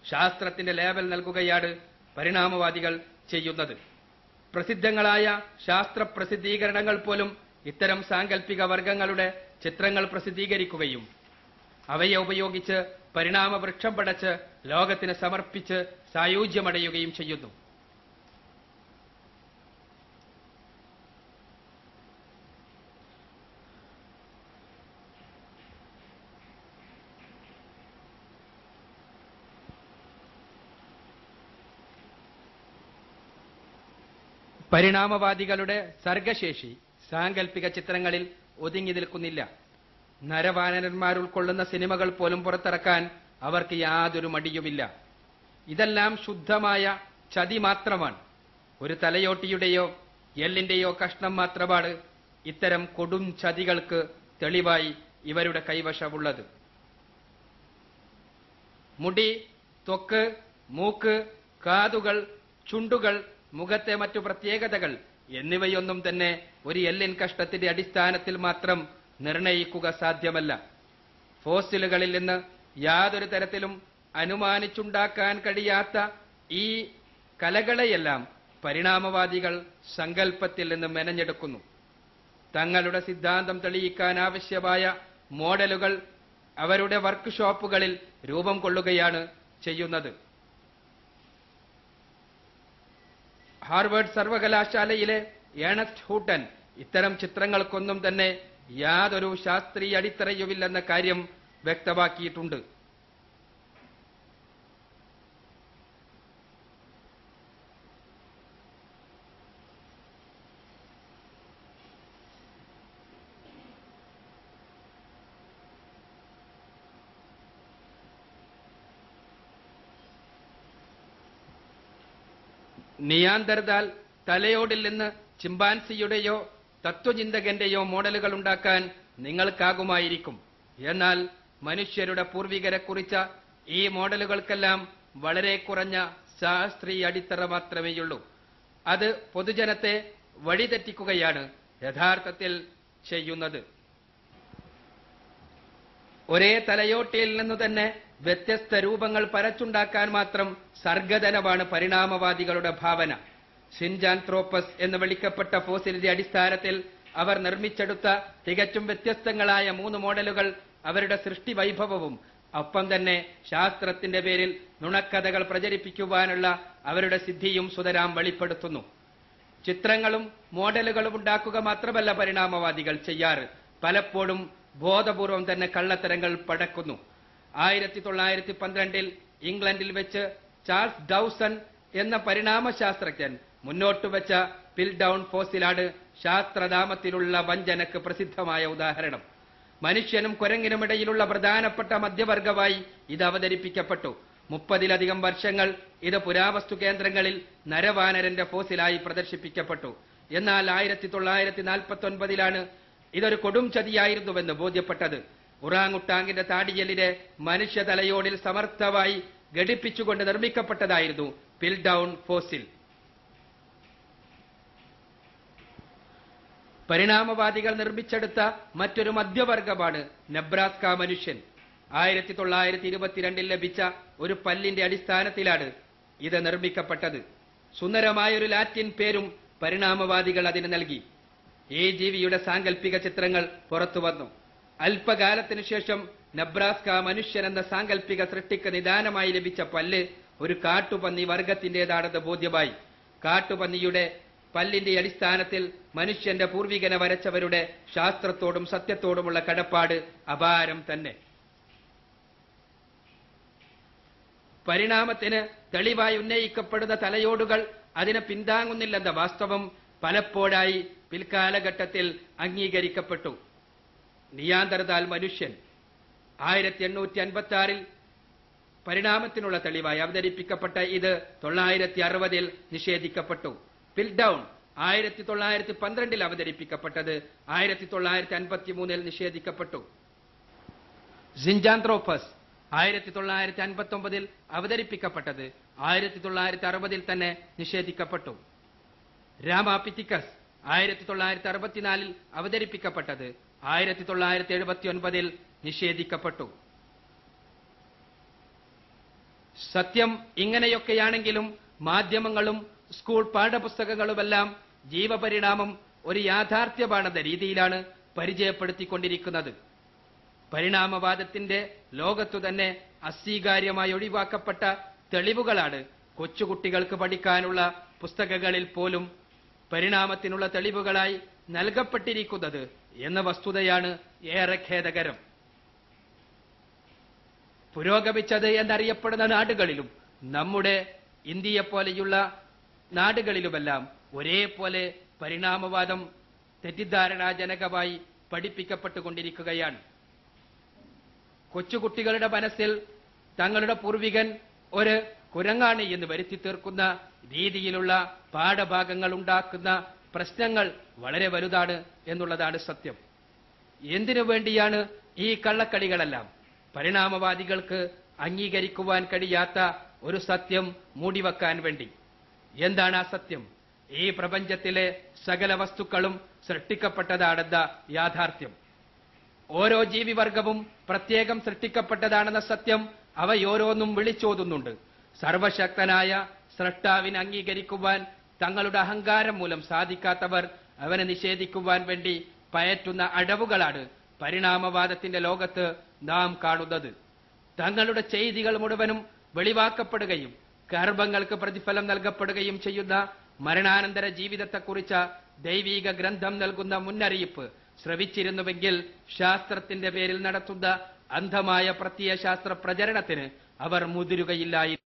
ശാസ്ത്രത്തിന്റെ ലേബൽ നൽകുകയാണ് പരിണാമവാദികൾ ചെയ്യുന്നത് പ്രസിദ്ധങ്ങളായ ശാസ്ത്ര പ്രസിദ്ധീകരണങ്ങൾ പോലും ഇത്തരം സാങ്കല്പിക വർഗങ്ങളുടെ ചിത്രങ്ങൾ പ്രസിദ്ധീകരിക്കുകയും അവയെ ഉപയോഗിച്ച് പരിണാമ വൃക്ഷം പടച്ച് ലോകത്തിന് സമർപ്പിച്ച് സായുജ്യമടയുകയും ചെയ്യുന്നു പരിണാമവാദികളുടെ സർഗശേഷി സാങ്കല്പിക ചിത്രങ്ങളിൽ ഒതുങ്ങി നിൽക്കുന്നില്ല നരവാനരന്മാർ ഉൾക്കൊള്ളുന്ന സിനിമകൾ പോലും പുറത്തിറക്കാൻ അവർക്ക് യാതൊരു മടിയുമില്ല ഇതെല്ലാം ശുദ്ധമായ ചതി മാത്രമാണ് ഒരു തലയോട്ടിയുടെയോ എല്ലിന്റെയോ കഷ്ണം മാത്രമാണ് ഇത്തരം കൊടും ചതികൾക്ക് തെളിവായി ഇവരുടെ കൈവശമുള്ളത് മുടി ത്വക്ക് മൂക്ക് കാതുകൾ ചുണ്ടുകൾ മുഖത്തെ മറ്റു പ്രത്യേകതകൾ എന്നിവയൊന്നും തന്നെ ഒരു എല്ലിൻ കഷ്ടത്തിന്റെ അടിസ്ഥാനത്തിൽ മാത്രം നിർണയിക്കുക സാധ്യമല്ല ഫോസിലുകളിൽ നിന്ന് യാതൊരു തരത്തിലും അനുമാനിച്ചുണ്ടാക്കാൻ കഴിയാത്ത ഈ കലകളെയെല്ലാം പരിണാമവാദികൾ സങ്കല്പത്തിൽ നിന്ന് മെനഞ്ഞെടുക്കുന്നു തങ്ങളുടെ സിദ്ധാന്തം തെളിയിക്കാൻ ആവശ്യമായ മോഡലുകൾ അവരുടെ വർക്ക് ഷോപ്പുകളിൽ രൂപം കൊള്ളുകയാണ് ചെയ്യുന്നത് ഹാർവേഡ് സർവകലാശാലയിലെ ഏണസ്റ്റ് ഹൂട്ടൻ ഇത്തരം ചിത്രങ്ങൾക്കൊന്നും തന്നെ യാതൊരു ശാസ്ത്രീയ അടിത്തറയുമില്ലെന്ന കാര്യം വ്യക്തമാക്കിയിട്ടുണ്ട് നിയാന്തർദാൽ തലയോടിൽ നിന്ന് ചിമ്പാൻസിയുടെയോ തത്വചിന്തകന്റെയോ മോഡലുകൾ ഉണ്ടാക്കാൻ നിങ്ങൾക്കാകുമായിരിക്കും എന്നാൽ മനുഷ്യരുടെ പൂർവികരെ കുറിച്ച ഈ മോഡലുകൾക്കെല്ലാം വളരെ കുറഞ്ഞ ശാസ്ത്രീയ അടിത്തറ മാത്രമേയുള്ളൂ അത് പൊതുജനത്തെ വഴിതെറ്റിക്കുകയാണ് യഥാർത്ഥത്തിൽ ചെയ്യുന്നത് ഒരേ തലയോട്ടിയിൽ നിന്ന് തന്നെ വ്യത്യസ്ത രൂപങ്ങൾ പരച്ചുണ്ടാക്കാൻ മാത്രം സർഗധനമാണ് പരിണാമവാദികളുടെ ഭാവന സിൻജാൻത്രോപ്പസ് എന്ന് വിളിക്കപ്പെട്ട ഫോസിലിന്റെ അടിസ്ഥാനത്തിൽ അവർ നിർമ്മിച്ചെടുത്ത തികച്ചും വ്യത്യസ്തങ്ങളായ മൂന്ന് മോഡലുകൾ അവരുടെ സൃഷ്ടി വൈഭവവും ഒപ്പം തന്നെ ശാസ്ത്രത്തിന്റെ പേരിൽ നുണക്കഥകൾ പ്രചരിപ്പിക്കുവാനുള്ള അവരുടെ സിദ്ധിയും സുതരാം വെളിപ്പെടുത്തുന്നു ചിത്രങ്ങളും മോഡലുകളും ഉണ്ടാക്കുക മാത്രമല്ല പരിണാമവാദികൾ ചെയ്യാറ് പലപ്പോഴും ബോധപൂർവം തന്നെ കള്ളത്തരങ്ങൾ പടക്കുന്നു ആയിരത്തി തൊള്ളായിരത്തി പന്ത്രണ്ടിൽ ഇംഗ്ലണ്ടിൽ വെച്ച് ചാൾസ് ഡൌസൺ എന്ന പരിണാമശാസ്ത്രജ്ഞൻ മുന്നോട്ട് വെച്ച പിൽ ഡൗൺ ഫോസിലാണ് ശാസ്ത്രനാമത്തിലുള്ള വഞ്ചനക്ക് പ്രസിദ്ധമായ ഉദാഹരണം മനുഷ്യനും കുരങ്ങിനും ഇടയിലുള്ള പ്രധാനപ്പെട്ട മധ്യവർഗമായി ഇത് അവതരിപ്പിക്കപ്പെട്ടു മുപ്പതിലധികം വർഷങ്ങൾ ഇത് പുരാവസ്തു കേന്ദ്രങ്ങളിൽ നരവാനരന്റെ ഫോസിലായി പ്രദർശിപ്പിക്കപ്പെട്ടു എന്നാൽ ആയിരത്തി തൊള്ളായിരത്തി നാൽപ്പത്തി ഒൻപതിലാണ് ഇതൊരു കൊടും ചതിയായിരുന്നുവെന്ന് ബോധ്യപ്പെട്ടത് ഉറാങ്ങുട്ടാങ്ങിന്റെ താടിയലിനെ മനുഷ്യ തലയോടിൽ സമർത്ഥമായി ഘടിപ്പിച്ചുകൊണ്ട് നിർമ്മിക്കപ്പെട്ടതായിരുന്നു പിൽ ഡൗൺ ഫോസിൽ പരിണാമവാദികൾ നിർമ്മിച്ചെടുത്ത മറ്റൊരു മധ്യവർഗമാണ് നെബ്രാസ്ക മനുഷ്യൻ ആയിരത്തി തൊള്ളായിരത്തി ഇരുപത്തിരണ്ടിൽ ലഭിച്ച ഒരു പല്ലിന്റെ അടിസ്ഥാനത്തിലാണ് ഇത് നിർമ്മിക്കപ്പെട്ടത് സുന്ദരമായ ഒരു ലാറ്റിൻ പേരും പരിണാമവാദികൾ അതിന് നൽകി ഈ ജീവിയുടെ സാങ്കല്പിക ചിത്രങ്ങൾ പുറത്തു വന്നു അല്പകാലത്തിനു ശേഷം നബ്രാസ്ക മനുഷ്യൻ എന്ന സാങ്കല്പിക സൃഷ്ടിക്ക് നിദാനമായി ലഭിച്ച പല്ല് ഒരു കാട്ടുപന്നി വർഗത്തിന്റേതാണെന്ന് ബോധ്യമായി കാട്ടുപന്നിയുടെ പല്ലിന്റെ അടിസ്ഥാനത്തിൽ മനുഷ്യന്റെ പൂർവികനെ വരച്ചവരുടെ ശാസ്ത്രത്തോടും സത്യത്തോടുമുള്ള കടപ്പാട് അപാരം തന്നെ പരിണാമത്തിന് തെളിവായി ഉന്നയിക്കപ്പെടുന്ന തലയോടുകൾ അതിനെ പിന്താങ്ങുന്നില്ലെന്ന വാസ്തവം പലപ്പോഴായി പിൽക്കാലഘട്ടത്തിൽ അംഗീകരിക്കപ്പെട്ടു നിയാന്തർദാൽ മനുഷ്യൻ ആയിരത്തി എണ്ണൂറ്റി അൻപത്തി ആറിൽ പരിണാമത്തിനുള്ള തെളിവായി അവതരിപ്പിക്കപ്പെട്ട ഇത് തൊള്ളായിരത്തി അറുപതിൽ നിഷേധിക്കപ്പെട്ടു പിൽ ഡൗൺ ആയിരത്തി തൊള്ളായിരത്തി പന്ത്രണ്ടിൽ അവതരിപ്പിക്കപ്പെട്ടത് ആയിരത്തി തൊള്ളായിരത്തി അൻപത്തി മൂന്നിൽ നിഷേധിക്കപ്പെട്ടു സിൻജാന്ത്രോപ്പസ് ആയിരത്തി തൊള്ളായിരത്തി അൻപത്തി ഒമ്പതിൽ അവതരിപ്പിക്കപ്പെട്ടത് ആയിരത്തി തൊള്ളായിരത്തി അറുപതിൽ തന്നെ നിഷേധിക്കപ്പെട്ടു രാമാപിത്തിക്കസ് ആയിരത്തി തൊള്ളായിരത്തി അറുപത്തിനാലിൽ അവതരിപ്പിക്കപ്പെട്ടത് ആയിരത്തി തൊള്ളായിരത്തി എഴുപത്തി ഒൻപതിൽ നിഷേധിക്കപ്പെട്ടു സത്യം ഇങ്ങനെയൊക്കെയാണെങ്കിലും മാധ്യമങ്ങളും സ്കൂൾ പാഠപുസ്തകങ്ങളുമെല്ലാം ജീവപരിണാമം ഒരു യാഥാർത്ഥ്യമാണെന്ന രീതിയിലാണ് പരിചയപ്പെടുത്തിക്കൊണ്ടിരിക്കുന്നത് പരിണാമവാദത്തിന്റെ ലോകത്തു തന്നെ അസ്വീകാര്യമായി ഒഴിവാക്കപ്പെട്ട തെളിവുകളാണ് കൊച്ചുകുട്ടികൾക്ക് പഠിക്കാനുള്ള പുസ്തകങ്ങളിൽ പോലും പരിണാമത്തിനുള്ള തെളിവുകളായി നൽകപ്പെട്ടിരിക്കുന്നത് എന്ന വസ്തുതയാണ് ഏറെ ഖേദകരം പുരോഗമിച്ചത് എന്നറിയപ്പെടുന്ന നാടുകളിലും നമ്മുടെ ഇന്ത്യയെപ്പോലെയുള്ള നാടുകളിലുമെല്ലാം ഒരേപോലെ പരിണാമവാദം തെറ്റിദ്ധാരണാജനകമായി പഠിപ്പിക്കപ്പെട്ടുകൊണ്ടിരിക്കുകയാണ് കൊച്ചുകുട്ടികളുടെ മനസ്സിൽ തങ്ങളുടെ പൂർവികൻ ഒരു കുരങ്ങാണ് എന്ന് വരുത്തി തീർക്കുന്ന രീതിയിലുള്ള പാഠഭാഗങ്ങൾ ഉണ്ടാക്കുന്ന പ്രശ്നങ്ങൾ വളരെ വലുതാണ് എന്നുള്ളതാണ് സത്യം എന്തിനു വേണ്ടിയാണ് ഈ കള്ളക്കളികളെല്ലാം പരിണാമവാദികൾക്ക് അംഗീകരിക്കുവാൻ കഴിയാത്ത ഒരു സത്യം മൂടിവെക്കാൻ വേണ്ടി എന്താണ് ആ സത്യം ഈ പ്രപഞ്ചത്തിലെ സകല വസ്തുക്കളും സൃഷ്ടിക്കപ്പെട്ടതാണെന്ന യാഥാർത്ഥ്യം ഓരോ ജീവിവർഗവും പ്രത്യേകം സൃഷ്ടിക്കപ്പെട്ടതാണെന്ന സത്യം അവയോരോന്നും വിളിച്ചോതുന്നുണ്ട് സർവശക്തനായ സ്രഷ്ടാവിനെ അംഗീകരിക്കുവാൻ തങ്ങളുടെ അഹങ്കാരം മൂലം സാധിക്കാത്തവർ അവനെ നിഷേധിക്കുവാൻ വേണ്ടി പയറ്റുന്ന അടവുകളാണ് പരിണാമവാദത്തിന്റെ ലോകത്ത് നാം കാണുന്നത് തങ്ങളുടെ ചെയ്തികൾ മുഴുവനും വെളിവാക്കപ്പെടുകയും ഗർഭങ്ങൾക്ക് പ്രതിഫലം നൽകപ്പെടുകയും ചെയ്യുന്ന മരണാനന്തര ജീവിതത്തെക്കുറിച്ച ദൈവീക ഗ്രന്ഥം നൽകുന്ന മുന്നറിയിപ്പ് ശ്രവിച്ചിരുന്നുവെങ്കിൽ ശാസ്ത്രത്തിന്റെ പേരിൽ നടത്തുന്ന അന്ധമായ പ്രത്യയശാസ്ത്ര പ്രചരണത്തിന് അവർ മുതിരുകയില്ലായിരുന്നു